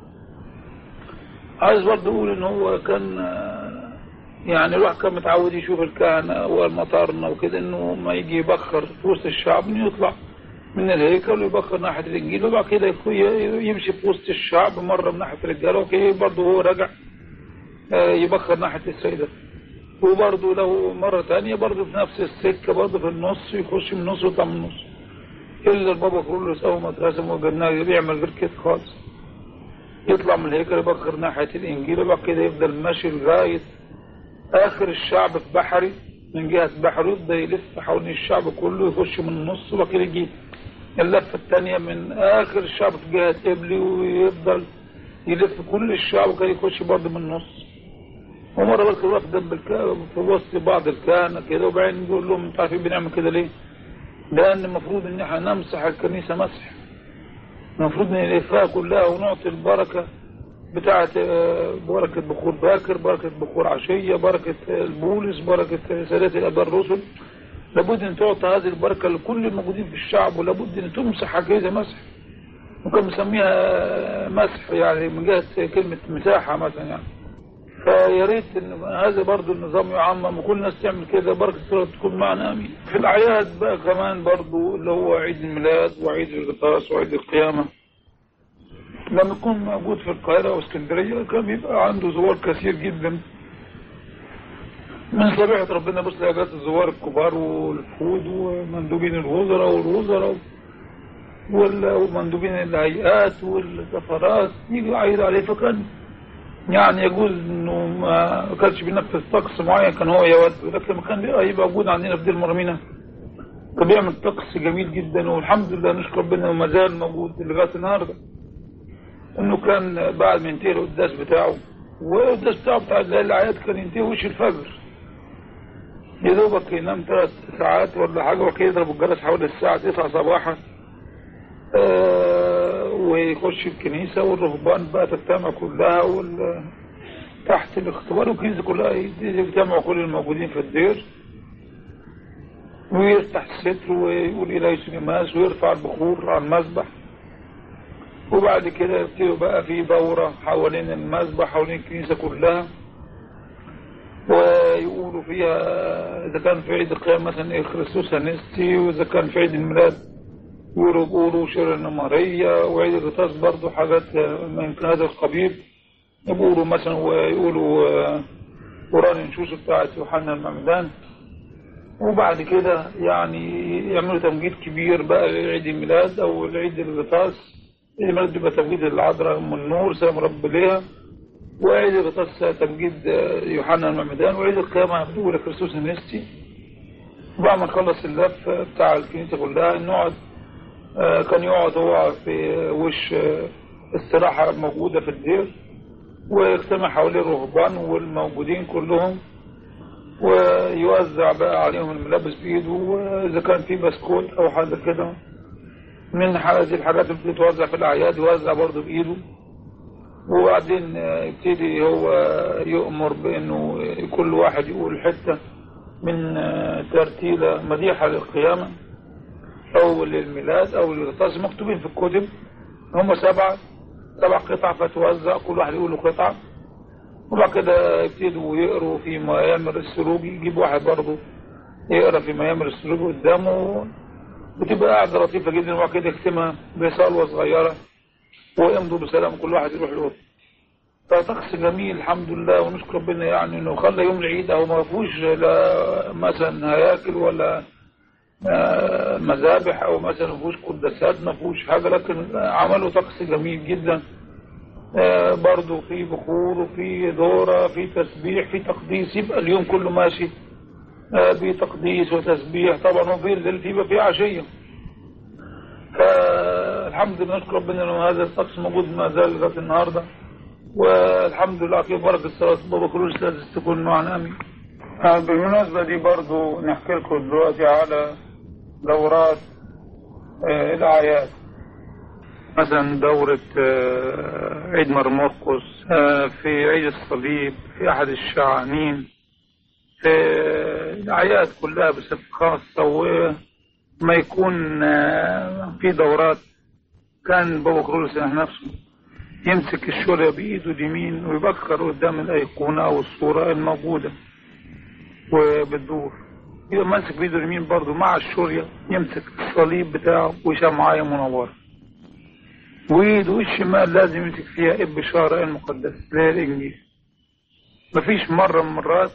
عايز برضه اقول ان هو كان آه، يعني الواحد كان متعود يشوف الكهنة والمطارنة وكده انه ما يجي يبخر في وسط الشعب انه يطلع من الهيكل ويبخر ناحية الانجيل وبعد كده يكو- ي- يمشي في وسط الشعب مرة من ناحية الرجالة وكده برضه هو راجع آه، يبخر ناحية السيدة وبرضه له مرة تانية برضه في نفس السكة برضه في النص يخش من النص ويطلع من النص إلا البابا كرولوس أول ما اترسم وجدناه بيعمل غير كده خالص يطلع من الهيكل يبخر ناحية الإنجيل وبعد كده يفضل ماشي لغاية آخر الشعب في بحري من جهة بحري يفضل يلف حوالين الشعب كله يخش من النص وبعد كده يجي اللفة التانية من آخر الشعب في جهة إبلي ويفضل يلف كل الشعب وكان يخش برضه من النص ومرة بس واقف جنب الكهنة في وسط بعض الكهنة كده وبعدين يقول لهم انتوا عارفين بنعمل كده ليه؟ لأن المفروض إن احنا نمسح الكنيسة مسح المفروض نلفها كلها ونعطي البركة بتاعة آه، بركة بخور باكر بركة بخور عشية بركة آه، البولس بركة آه، سادات الآباء الرسل لابد أن تعطى هذه البركة لكل الموجودين في الشعب ولابد أن تمسح الكنيسة مسح وكان مسميها آه، مسح يعني من جهة كلمة مساحة مثلا يعني فيا ريت ان هذا برضو النظام يعمم وكل الناس تعمل كده بركه الصلاه تكون معنا امين. في الاعياد بقى كمان برضو اللي هو عيد الميلاد وعيد الغطاس وعيد القيامه. لما يكون موجود في القاهره واسكندريه كان بيبقى عنده زوار كثير جدا. من طبيعه ربنا بص لقيت الزوار الكبار والفود ومندوبين الوزراء والوزراء وال- ومندوبين الهيئات والسفارات يجوا يعيدوا عليه فكان يعني يجوز انه ما كانش بينفذ طقس معين كان هو يود لكن لما كان بيبقى يبقى موجود عندنا في دير مرمينا كان بيعمل طقس جميل جدا والحمد لله نشكر ربنا وما زال موجود لغايه النهارده انه كان بعد ما ينتهي القداس بتاعه والقداس بتاعه بتاع الليل الاعياد كان ينتهي وش الفجر يا دوبك ينام ثلاث ساعات ولا حاجه وكده يضرب الجرس حوالي الساعه 9 صباحا آه، ويخش الكنيسة والرهبان بقى تجتمع كلها وال تحت الاختبار والكنيسة كلها يجتمعوا كل الموجودين في الدير ويفتح الستر ويقول إلهي سليماس ويرفع البخور على المذبح وبعد كده يبتدوا بقى في دورة حوالين المذبح حوالين الكنيسة كلها ويقولوا فيها إذا كان في عيد القيامة مثلا إيه خريستوس هنستي وإذا كان في عيد الميلاد يقولوا يقولوا شيرنا ماريا وعيد الغطاس برضه حاجات من هذا القبيل يقولوا مثلا ويقولوا قرآن النشوش بتاعت يوحنا المعمدان وبعد كده يعني يعملوا تمجيد كبير بقى لعيد الميلاد أو لعيد الغطاس عيد الميلاد بيبقى تمجيد العذراء أم النور سلام رب ليها وعيد الغطاس تمجيد يوحنا المعمدان وعيد القيامة بتقول لكريستوس النستي وبعد ما نخلص اللف بتاع الكنيسة كلها نقعد كان يقعد هو في وش استراحة موجودة في الدير ويجتمع حواليه الرهبان والموجودين كلهم ويوزع بقى عليهم الملابس بإيده وإذا كان في بسكوت أو حاجة كده من هذه الحاجات اللي بتتوزع في الأعياد يوزع برضه بإيده وبعدين يبتدي هو يؤمر بأنه كل واحد يقول حتة من ترتيلة مديحة للقيامة أو للميلاد أو للغطاس مكتوبين في الكتب هم سبعة سبع قطع فتوزع كل واحد يقول له قطعة وبعد كده يبتدوا يقروا في ميامر السروج يجيب واحد برضه يقرا في ميامر السروج قدامه بتبقى قاعدة لطيفة جدا وبعد كده يختمها بصلوة صغيرة ويمضوا بسلام كل واحد يروح له فطقس جميل الحمد لله ونشكر ربنا يعني انه خلى يوم العيد او ما فيهوش لا مثلا هياكل ولا مذابح او مثلا ما فيهوش قداسات ما فيهوش حاجه لكن عملوا طقس جميل جدا برضه في بخور وفي دوره في تسبيح في تقديس يبقى اليوم كله ماشي بتقديس وتسبيح طبعا وفي الليل بيبقى في عشيه فالحمد لله نشكر ربنا انه هذا الطقس موجود ما زال لغايه النهارده والحمد لله في بركه صلاه بابا كروش لازم تكون معنا امين بالمناسبة دي برضو نحكي لكم دلوقتي على دورات آه الأعياد مثلا دورة آه عيد مرمرقس آه في عيد الصليب في أحد الشعانين في الأعياد كلها بصفة خاصة وما يكون في دورات كان بابا كرولس نفسه يمسك الشورى بإيده اليمين ويبكر قدام الأيقونة أو الصورة الموجودة وبتدور يبقى ماسك بيده اليمين برضه مع الشورية يمسك الصليب بتاعه وشمعاية منورة وإيده الشمال لازم يمسك فيها البشارة المقدسة اللي هي الإنجيل مفيش مرة من المرات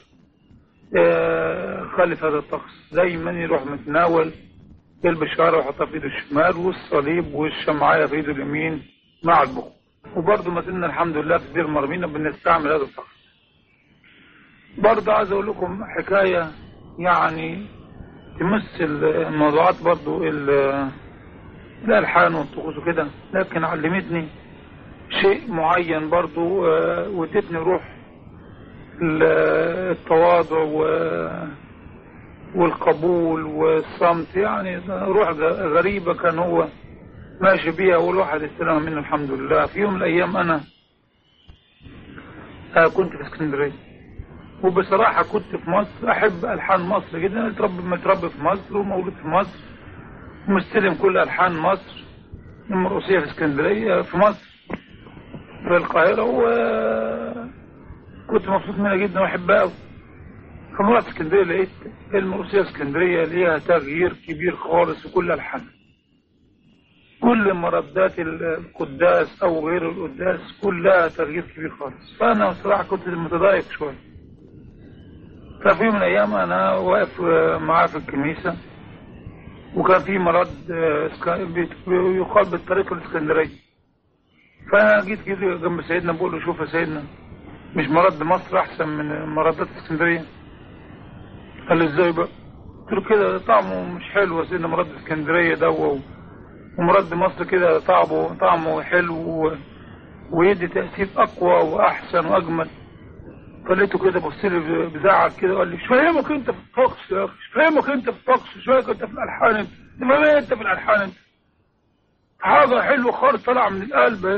خالف هذا الطقس دايما يروح متناول البشارة ويحطها في ايده الشمال والصليب والشمعاية في ايده اليمين مع البخور وبرضه ما زلنا الحمد لله في دير مرمينا بنستعمل هذا الطقس برضه عايز اقول لكم حكاية يعني تمس الموضوعات برضه الالحان والطقوس وكده لكن علمتني شيء معين برضه وادتني روح التواضع والقبول والصمت يعني روح غريبة كان هو ماشي بيها والواحد استلم منه الحمد لله في يوم من الأيام أنا كنت في اسكندرية وبصراحة كنت في مصر أحب ألحان مصر جدا متربي متربي في مصر ومولود في مصر ومستلم كل ألحان مصر المرقصية في اسكندرية في مصر في القاهرة وكنت مبسوط منها جدا وأحبها أوي فما رحت اسكندرية لقيت المرقصية اسكندرية ليها تغيير كبير خالص في كل ألحان كل مردات القداس أو غير القداس كلها تغيير كبير خالص فأنا بصراحة كنت متضايق شوية ففي من الأيام أنا واقف معاه في الكنيسة وكان في مرض يقال بالطريق الإسكندرية فأنا جيت جيت جنب سيدنا بقول له شوف يا سيدنا مش مرض مصر أحسن من مرضات اسكندرية قال لي ازاي بقى قلت له كده طعمه مش حلو يا سيدنا مرض اسكندرية ده ومرض مصر كده طعمه طعمه حلو ويدي تأثير أقوى وأحسن وأجمل فلقيته كده بص لي بزعل كده وقال لي مش فاهمك انت في الطقس يا اخي مش فاهمك انت في الطقس مش فاهمك انت في الالحان انت ما انت في الالحان انت حاجة حلوة خالص طلع من القلب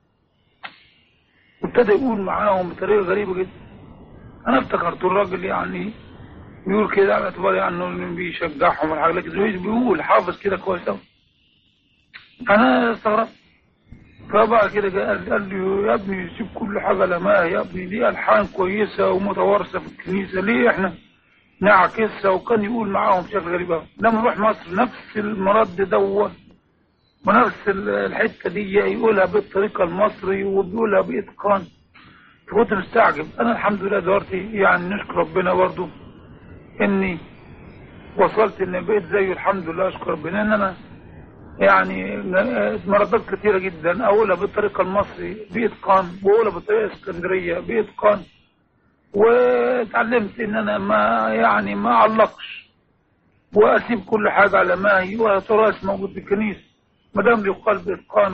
وابتدى يقول معاهم بطريقة غريبة جدا أنا افتكرت الراجل يعني بيقول كده على اعتبار يعني إنه بيشجعهم ولا حاجة لكن بيقول حافظ كده كويس أوي أنا استغربت فبعد كده جه قال قال لي يا ابني سيب كل حاجة لما يا ابني دي ألحان كويسة ومتوارثة في الكنيسة ليه احنا نعكسها وكان يقول معاهم بشكل غريب أوي لما نروح مصر نفس المرد دوت ونفس الحتة دي يقولها بالطريقة المصري وبيقولها بإتقان كنت مستعجب أنا الحمد لله دلوقتي يعني نشكر ربنا برضو إني وصلت إن بقيت زيه الحمد لله أشكر ربنا إن أنا يعني مردات كثيرة جدا أقولها بالطريقة المصري بإتقان وأقولها بالطريقة الاسكندرية بإتقان وتعلمت إن أنا ما يعني ما أعلقش وأسيب كل حاجة على ما هي وتراث موجود في الكنيسة ما دام يقال بإتقان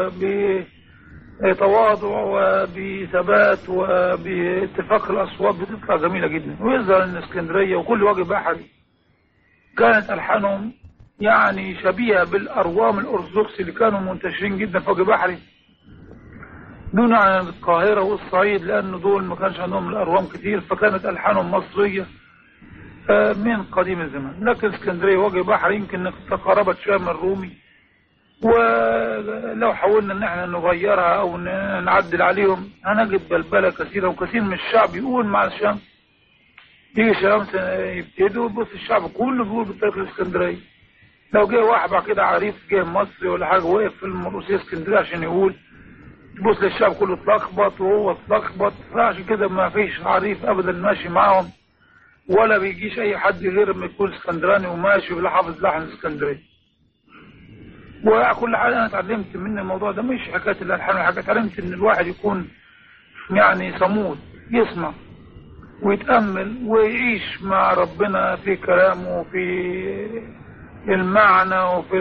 وبتواضع وبثبات وباتفاق الأصوات بتطلع جميلة جدا ويظهر إن اسكندرية وكل وجه بحري كانت ألحانهم يعني شبيهة بالأروام الأرثوذكس اللي كانوا منتشرين جدا في وجه بحري دون عن القاهرة والصعيد لأن دول ما كانش عندهم الأروام كتير فكانت ألحانهم مصرية من قديم الزمان لكن اسكندرية وجه بحر يمكن تقربت شوية من الرومي ولو حاولنا ان احنا نغيرها او نعدل عليهم هنجد بلبلة كثيرة وكثير من الشعب يقول مع الشمس يجي الشمس يبتدوا بص الشعب كله بيقول بالطريقة الاسكندرية لو جه واحد بعد كده عريف جه مصري ولا حاجة وقف في المرؤوسية اسكندرية عشان يقول تبص للشعب كله اتلخبط وهو اتلخبط فعشان كده ما فيش عريف ابدا ماشي معاهم ولا بيجيش اي حد غير ما يكون اسكندراني وماشي ولا حافظ لحن اسكندريه وكل حاجه انا اتعلمت من الموضوع ده مش حكايه الالحان ولا حاجه اتعلمت ان الواحد يكون يعني صمود يسمع ويتامل ويعيش مع ربنا في كلامه وفي المعنى وفي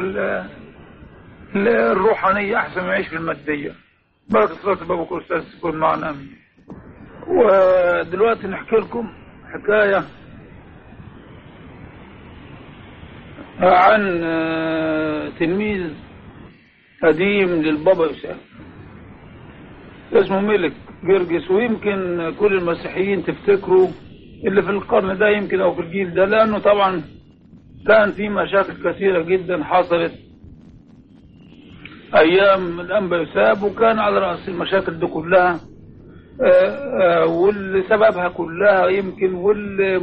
الروحانيه احسن ما يعيش في الماديه بارك صلاة بابك أستاذ تكون معنا أمين ودلوقتي نحكي لكم حكاية عن تلميذ قديم للبابا يوسف اسمه ملك جرجس ويمكن كل المسيحيين تفتكروا اللي في القرن ده يمكن او في الجيل ده لانه طبعا كان في مشاكل كثيرة جدا حصلت ايام الانبا يساب وكان على راس المشاكل دي كلها واللي سببها كلها يمكن واللي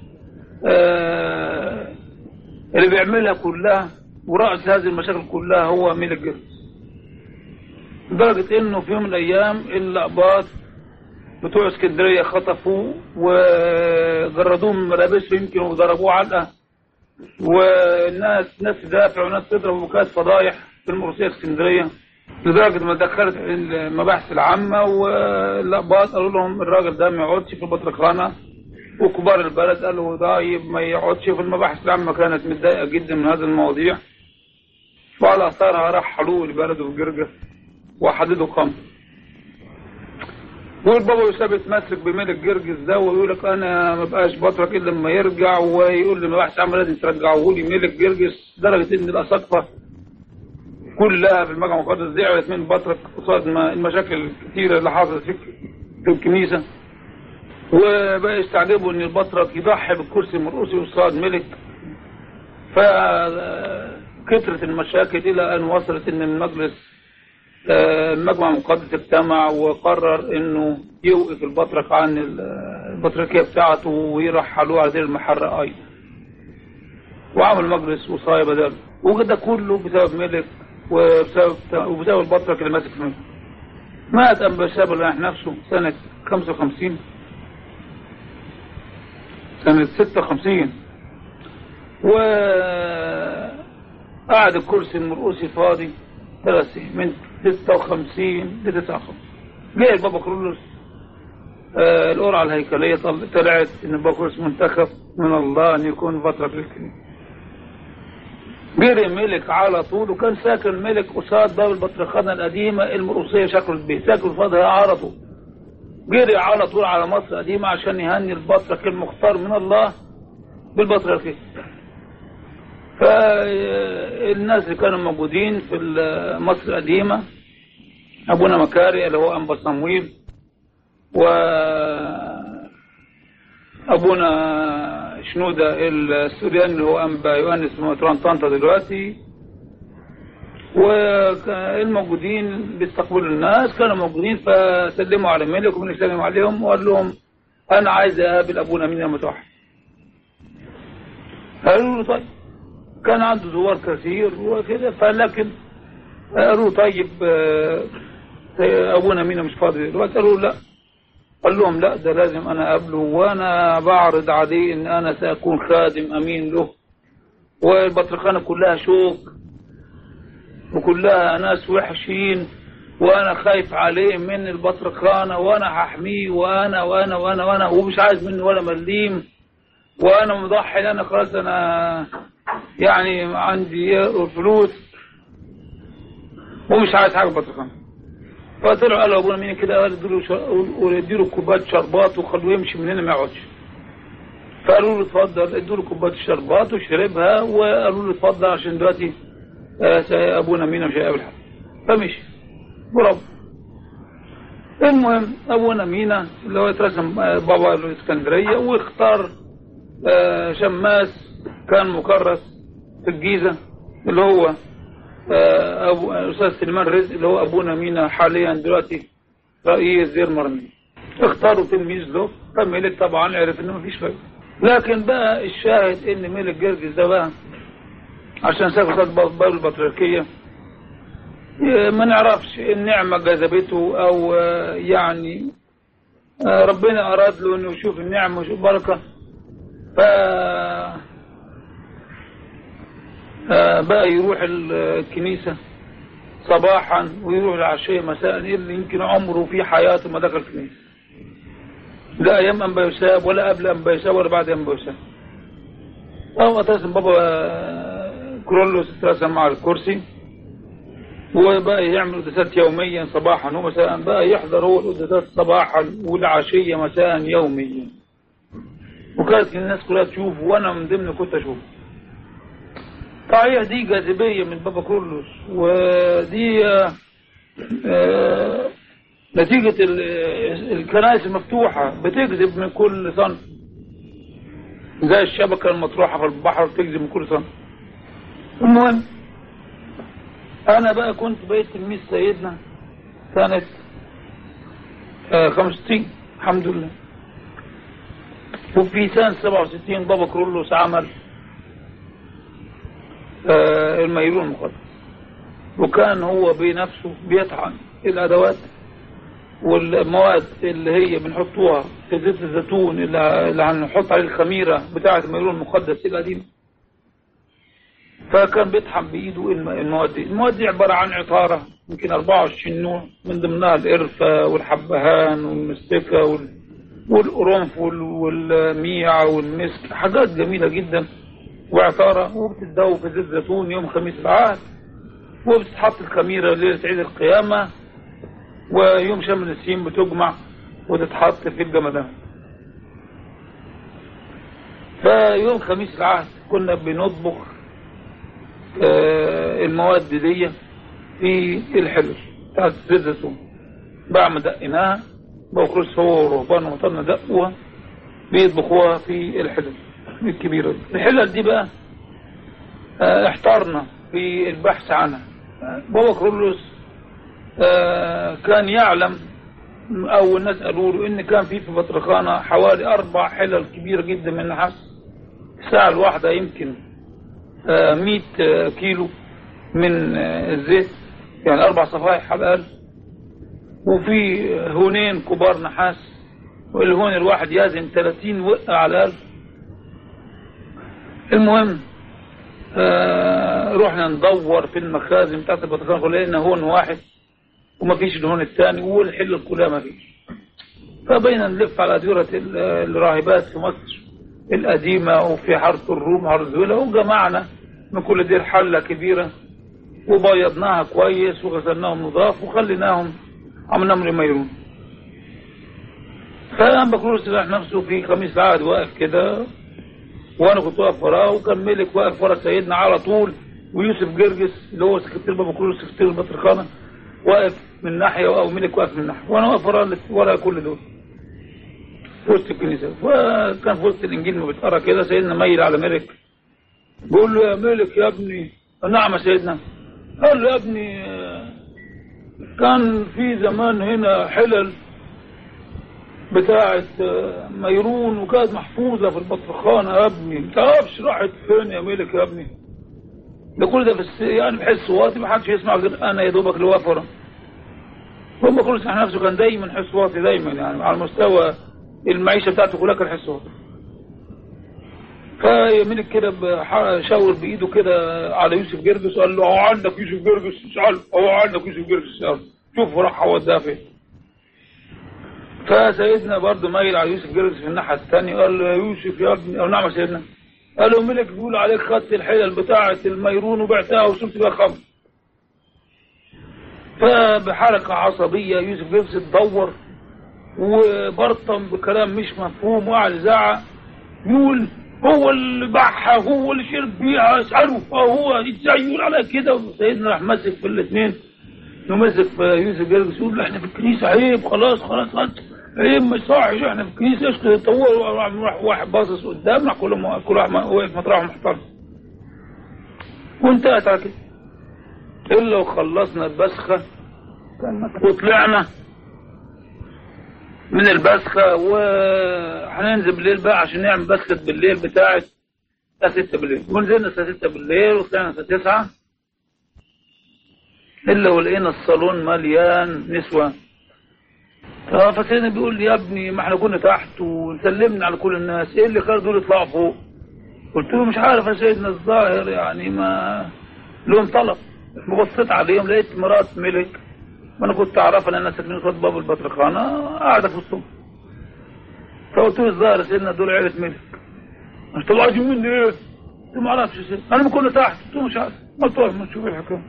اللي بيعملها كلها ورأس هذه المشاكل كلها هو ميل الجرس لدرجة انه في يوم من الايام الاقباط بتوع اسكندرية خطفوه وجردوه من ملابسه يمكن وضربوه علقة والناس ناس تدافع وناس تضرب وكانت فضايح في المرسية اسكندرية لدرجة ما دخلت المباحث العامة والأقباط قالوا لهم الراجل ده ما يقعدش في البطرخانة وكبار البلد قالوا طيب ما يقعدش في المباحث العامة كانت متضايقة جدا من هذه المواضيع وعلى أثارها رحلوه لبلده في جرجس وحددوا قمر والبابا يوسف يتمسك بملك جرجس ده ويقول لك انا ما بقاش بترك الا لما يرجع ويقول لي المباحث العامة لازم ترجعوه لي ملك جرجس لدرجة ان الاساقفة كلها في المجمع المقدس زعلت من بطرك قصاد المشاكل الكثيرة اللي حصلت في في الكنيسة وبقى يستعجبوا ان البطرك يضحي بالكرسي المرؤوسي قصاد ملك فكثرت المشاكل الى ان وصلت ان المجلس المجمع المقدس اجتمع وقرر انه يوقف البطرك عن البطركية بتاعته ويرحلوه على دير المحرة ايضا وعمل مجلس وصاية بدل وده كله بسبب ملك وبسبب وبسبب البطرك اللي ماسك منه مات أنبا شاب الله نفسه سنة 55 سنة 56 وقعد الكرسي المرؤوسي فاضي ثلاث سنين من 56 ل 59 جاء البابا كرولوس آه القرعة الهيكلية طلعت ان البابا كرولوس منتخب من الله ان يكون بطرك للكنيسة جري ملك على طول وكان ساكن ملك قصاد باب البطرخانة القديمة المرؤوسية شكل البيت ساكن فاضها على طول جري على طول على مصر القديمة عشان يهني البطرك المختار من الله بالبطركية فالناس اللي كانوا موجودين في مصر القديمة أبونا مكاري اللي هو أنبا صمويل و أبونا شنودة السورياني اللي هو أنبا يوانس مطران طنطا دلوقتي والموجودين بيستقبلوا الناس كانوا موجودين فسلموا على الملك ومن سلم عليهم وقال لهم أنا عايز أقابل أبونا مين المتوحد قالوا له طيب كان عنده زوار كثير وكده فلكن قالوا طيب ابونا مين مش فاضي دلوقتي قالوا لا قال لهم لا ده لازم انا اقابله وانا بعرض عليه ان انا ساكون خادم امين له والبطرخانه كلها شوك وكلها ناس وحشين وانا خايف عليه من البطرخانه وانا هحميه وانا وانا وانا وانا ومش عايز منه ولا مليم وانا مضحي انا خلاص انا يعني عندي فلوس ومش عايز حاجه بطرخانه فطلعوا قالوا ابونا مين كده قال ادوا له كوبايه شربات وخلوه يمشي من هنا ما يقعدش فقالوا له اتفضل ادوا له كوبايه الشربات وشربها وقالوا له اتفضل عشان دلوقتي ابونا مين مش هيقابل حد فمشي برافو المهم ابونا مينا اللي هو اترسم بابا الاسكندريه واختار شماس كان مكرس في الجيزه اللي هو أبو أستاذ سليمان رزق اللي هو أبونا مينا حاليا دلوقتي رئيس زير مرمي اختاروا تلميذ له فملك طبعا عرف انه مفيش فايده لكن بقى الشاهد ان ملك جرجس ده بقى عشان سافر خد باب البطريركية ما نعرفش النعمة جذبته او يعني ربنا اراد له انه يشوف النعمة ويشوف بركة ف بقى يروح الكنيسة صباحا ويروح العشية مساء اللي يمكن عمره في حياته ما دخل الكنيسة لا أيام أنبا يساب ولا قبل أنبا يساب ولا بعد أنبا يساب أو أترسم بابا كرولوس اترسم مع الكرسي وبقى يعمل قداسات يوميا صباحا ومساء بقى يحضر هو القداسات صباحا والعشية مساء يوميا وكانت الناس كلها تشوف وأنا من ضمن كنت أشوفه صحيح دي جاذبية من بابا كرولوس ودي آه آه نتيجة الكنائس المفتوحة بتجذب من كل صنف زي الشبكة المطروحة في البحر بتجذب من كل صنف المهم أنا بقى كنت بقيت تلميذ سيدنا سنة آه 65 الحمد لله وفي سنة 67 بابا كرولوس عمل آه الميلون المقدس وكان هو بنفسه بيطحن الادوات والمواد اللي هي بنحطوها في زيت الزيتون اللي هنحط عليه الخميره بتاعه الميلون المقدس القديم فكان بيطحن بايده المواد دي المواد دي عباره عن عطاره يمكن 24 نوع من ضمنها القرفه والحبهان والمستكه والقرنفل والميع والمسك حاجات جميله جدا وعطارة وبتتدوب في زيت زيتون يوم خميس العهد وبتتحط الخميرة ليلة عيد القيامة ويوم شم النسيم بتجمع وتتحط في الجمدان فيوم خميس العهد كنا بنطبخ آه المواد دي في الحلل بتاعت زيت زيتون بعد ما دقيناها بخرج هو ورهبان وطننا دقوها بيطبخوها في الحلل الكبيرة دي الحلل دي بقى اه احترنا في البحث عنها بابا كرولوس اه كان يعلم او الناس قالوا له ان كان في في بطرخانة حوالي اربع حلل كبيرة جدا من النحاس الساعة الواحدة يمكن اه 100 كيلو من الزيت يعني اربع صفائح على الاقل وفي هونين كبار نحاس والهون الواحد يزن 30 وقة على الاقل المهم آه رحنا ندور في المخازن بتاعت البطرخانة لقينا هون واحد وما فيش الهون الثاني والحل كلها ما فيش فبينا نلف على أديرة الراهبات في مصر القديمة وفي حارة الروم هرزويلا وجمعنا من كل دير حلة كبيرة وبيضناها كويس وغسلناهم نضاف وخليناهم عملناهم لميرون فقام بكروس راح نفسه في خميس العهد واقف كده وانا كنت واقف وراه وكان ملك واقف ورا سيدنا على طول ويوسف جرجس اللي هو سكرتير بابا كله سكرتير البطرخانه واقف من ناحيه او ملك واقف من ناحيه وانا واقف ورا ورا كل دول في وسط الكنيسه فكان في وسط الانجيل ما بيتقرا كده سيدنا ميل على ملك بيقول له يا ملك يا ابني نعم يا سيدنا قال له يا ابني آه، كان في زمان هنا حلل بتاعة آه، ميرون وكانت محفوظة في البطرخانة يا ابني ما تعرفش راحت فين يا ملك يا ابني ده كل ده بس يعني بحس واطي ما حدش يسمع غير انا يا دوبك اللي واقف ورا هم كل سمح نفسه كان دايما حس واطي دايما يعني على مستوى المعيشة بتاعته كلها كان حس واطي فيملك كده بح- شاور بايده كده على يوسف جرجس وقال له اهو عندك يوسف جرجس اسال اهو عندك يوسف جرجس اسال شوف راح وداه فين فسيدنا برضه مايل على يوسف جرجس في الناحيه الثانيه قال له يا يوسف يا ابني او نعم يا سيدنا قال له ملك بيقول عليك خدت الحلل بتاعه الميرون وبعتها وصرت بيها خمر فبحركه عصبيه يوسف جرجس اتدور وبرطم بكلام مش مفهوم وقعد يزعق يقول هو اللي باعها هو اللي شرب بيها اساله هو ازاي يقول على كده وسيدنا راح ماسك في الاثنين وماسك في يوسف جرجس يقول له احنا في الكنيسه عيب خلاص خلاص خلاص عيب ما يصحش احنا في الكنيسه ايش تطور راح واحد باصص قدام راح كل ما كل واحد واقف مطرحه محترم وانتهت على كده الا وخلصنا البسخه وطلعنا من البسخة وهننزل بالليل بقى عشان نعمل بسخة بالليل بتاعة الساعة 6 بالليل ونزلنا الساعة 6 بالليل وطلعنا الساعة 9 إلا ولقينا الصالون مليان نسوة اه فسيدنا بيقول لي يا ابني ما احنا كنا تحت وسلمنا على كل الناس ايه اللي خلى دول يطلعوا فوق قلت له مش عارف يا سيدنا الظاهر يعني ما لهم طلب ببصيت عليهم لقيت مرات ملك وانا كنت اعرفها لان ساكنين قصاد باب البطرخانه قاعده في وسطهم فقلت له الظاهر يا سيدنا دول عيله ملك مش طلعوا مني ايه؟ قلت له ما اعرفش يا سيدنا انا ما كنا تحت قلت له مش عارف ما طلع ما نشوف الحكايه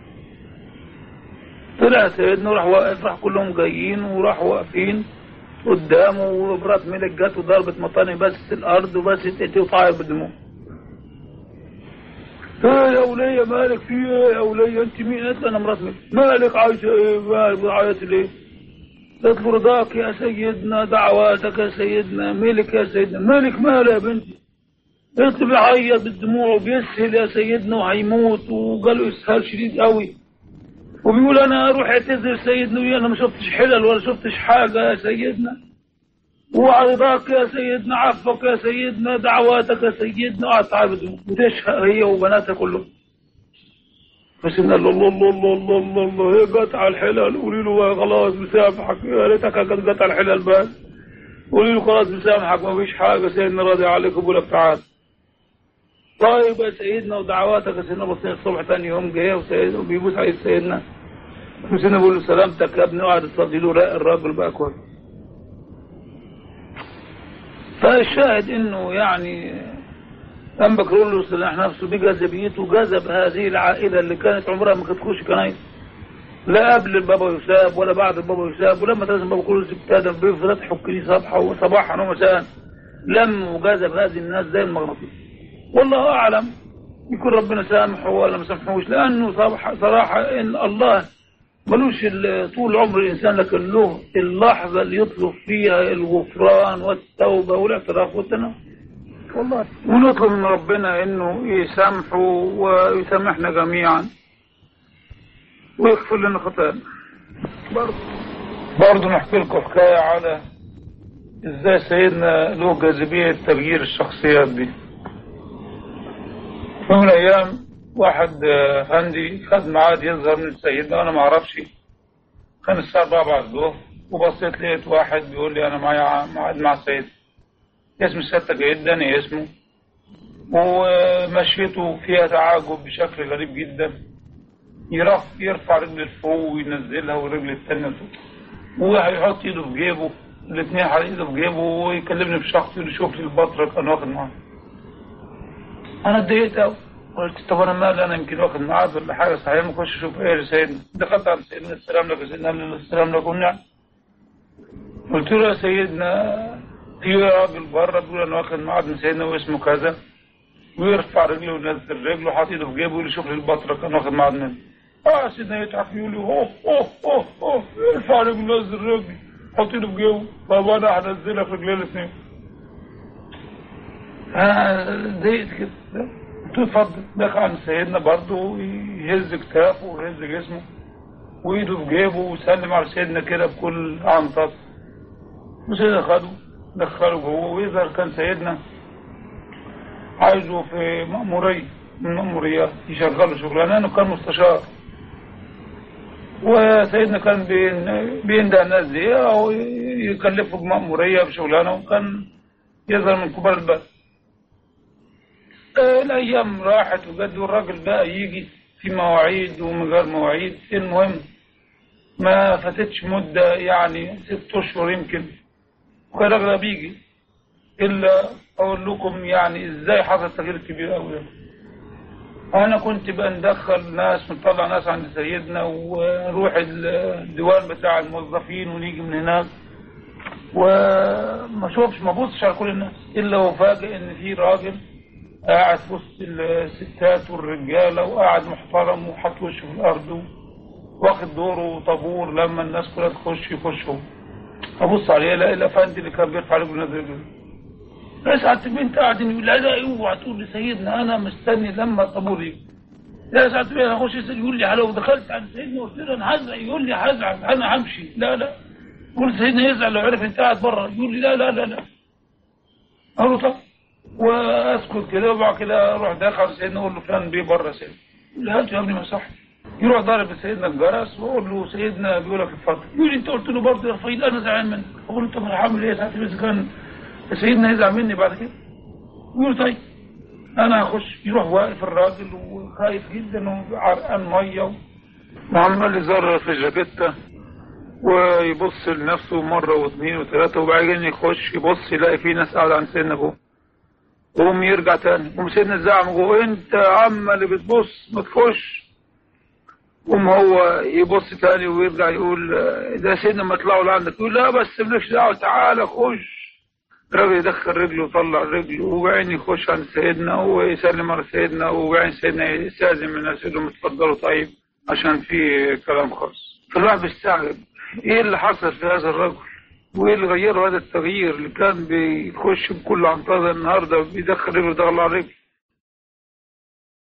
طلع سيدنا وراح واقف راح كلهم جايين وراح واقفين قدامه ومرات ملك جت وضربت مطاني بس الارض وبس تأتي وطاير بالدموع ايه يا ولية مالك في ايه يا ولية انت مين قالت لي انا مرات ملك مالك عايشة ايه مالك بتعيط ليه قالت له رضاك يا سيدنا دعواتك يا سيدنا ملك يا سيدنا ملك ماله يا بنتي قلت له بيعيط بالدموع وبيسهل يا سيدنا وهيموت وقالوا اسهال شديد قوي وبيقول انا اروح اعتذر سيدنا ويا انا ما شفتش حلل ولا شفتش حاجه يا سيدنا وعرضاك يا سيدنا عفك يا سيدنا دعواتك يا سيدنا وقعدت تعبد وتشهق هي وبناتها كلهم فسيدنا الله الله الله الله الله الله الله هي جت على الحلال قولي له بقى خلاص مسامحك يا ريتك كانت جت على الحلال بس قولي له خلاص مسامحك ما فيش حاجه سيدنا راضي عليك وبقول لك تعال طيب يا سيدنا ودعواتك يا سيدنا بصينا الصبح تاني يوم جه وسيدنا وبيبوس عليه سيدنا وسيدنا بيقول له سلامتك يا ابني وقعد يصلي له راق الراجل بقى كويس فالشاهد انه يعني أنبا كرولوس اللي احنا نفسه بجاذبيته جذب هذه العائلة اللي كانت عمرها ما كانت تخش كنايس لا قبل البابا يساب ولا بعد البابا يساب ولما تلزم بابا كرولوس ابتدى بفتح الكنيسة صباحا صباحا ومساء لم وجذب هذه الناس زي المغناطيس والله أعلم يكون ربنا سامحه ولا ما سامحوش لأنه صراحة, صراحة إن الله ملوش ال- طول عمر الإنسان لكن له اللحظة اللي يطلب فيها الغفران والتوبة والاعتراف والتناول والله ونطلب من ربنا إنه يسامحه ويسامحنا جميعا ويغفر لنا خطايانا برضه برضه نحكي لكم حكاية على ازاي سيدنا له جاذبية تغيير الشخصيات دي في يوم من الأيام واحد آه، هندي خد ميعاد يظهر من سيدنا أنا ما أعرفش كان الساعة 4 بعد الظهر وبصيت لقيت واحد بيقول لي أنا معايا ميعاد مع السيد اسم سيادتك جدا إيه اسمه ومشيته فيها تعاجب بشكل غريب جدا يرف يرفع رجل لفوق وينزلها والرجل التانية لفوق وهيحط ايده في جيبه الاثنين على ايده في جيبه ويكلمني بشخص يقول لي شوف لي البطرة كان واخد معاه انا اتضايقت قوي قلت طب انا مالي انا يمكن واخد ميعاد ولا حاجه صحيح ما اخش اشوف ايه يا سيدنا دخلت على سيدنا السلام لك يا سيدنا قال لي السلام لكم نعم قلت له يا سيدنا في راجل بره بيقول انا واخد ميعاد من سيدنا واسمه كذا ويرفع رجله وينزل رجله حاطط ايده في جيبه ويقول لي شوف لي البطرة كان واخد معاد منه اه سيدنا يضحك يقول لي اوه اوه اوه اوه ارفع رجله ونزل رجلي حط ايده في جيبه طب انا هنزلها في رجلي الاثنين انا ضايقت كده قلت له اتفضل دخل عند سيدنا برضه يهز كتافه ويهز جسمه وايده في جيبه وسلم على سيدنا كده بكل عنطس وسيدنا خده دخله جوه ويظهر كان سيدنا عايزه في مأمورية من مأموريات يشغله شغلانة لأنه كان مستشار وسيدنا كان بين- بيندى الناس دي أو يكلفه بمأمورية بشغلانة وكان يظهر من كبار البلد آه، الأيام راحت وجد والراجل بقى يجي في مواعيد ومن غير مواعيد المهم ما فاتتش مدة يعني ست أشهر يمكن وكان الراجل ده بيجي إلا أقول لكم يعني إزاي حصل تغيير كبير أوي ده. أنا كنت بقى ندخل ناس ونطلع ناس عند سيدنا ونروح الديوان بتاع الموظفين ونيجي من هناك وما اشوفش ما ابصش على كل الناس الا وفاجئ ان في راجل قاعد في وسط الستات والرجاله وقاعد محترم وحاط وشه في الارض واخد دوره طابور لما الناس كلها تخش يخشوا ابص عليه الاقي الافندي اللي كان بيرفع رجله نازل رجله ساعة البنت قاعدين يقول لا لا اوعى تقول لسيدنا انا مستني لما الطابور يجي لا ساعة البنت اخش يسأل يقول لي لو دخلت عند سيدنا قلت له انا هزعل يقول لي هزعل انا همشي لا لا قلت سيدنا يزعل لو عرف انت قاعد بره يقول لي لا لا لا لا اقول له طب واسكت كده وبعد كده اروح داخل على سيدنا اقول له فلان بيه بره يا سيدنا يقول لي هاته يا ابني ما صح يروح ضارب سيدنا الجرس واقول له سيدنا بيقول لك اتفضل يقول لي انت قلت له برضه يا رفيق انا زعلان منك اقول له طب انا هعمل ايه ساعتها اذا كان سيدنا يزعل مني بعد كده يقول طيب انا هخش يروح واقف الراجل وخايف جدا وعرقان ميه وعمال يزرر في جاكيته ويبص لنفسه مرة واثنين وثلاثة وبعدين يخش يبص يلاقي في ناس قاعدة عند سيدنا جوه وقوم يرجع تاني قوم سيدنا الزعم جوه انت يا عم اللي بتبص ما تخش قوم هو يبص تاني ويرجع يقول آه، ده سيدنا ما طلعوا لعندك يقول لا بس مالكش دعوة تعالى خش الراجل يدخل رجله ويطلع رجله وبعدين يخش عند سيدنا ويسلم على سيدنا وبعدين سيدنا يستأذن من الناس يقول لهم اتفضلوا طيب عشان في كلام خاص فالواحد بيستعجب ايه اللي حصل في هذا الرجل وايه اللي غيره هذا التغيير اللي كان بيخش بكل عنطزه النهارده بيدخل رجله ويطلع رجله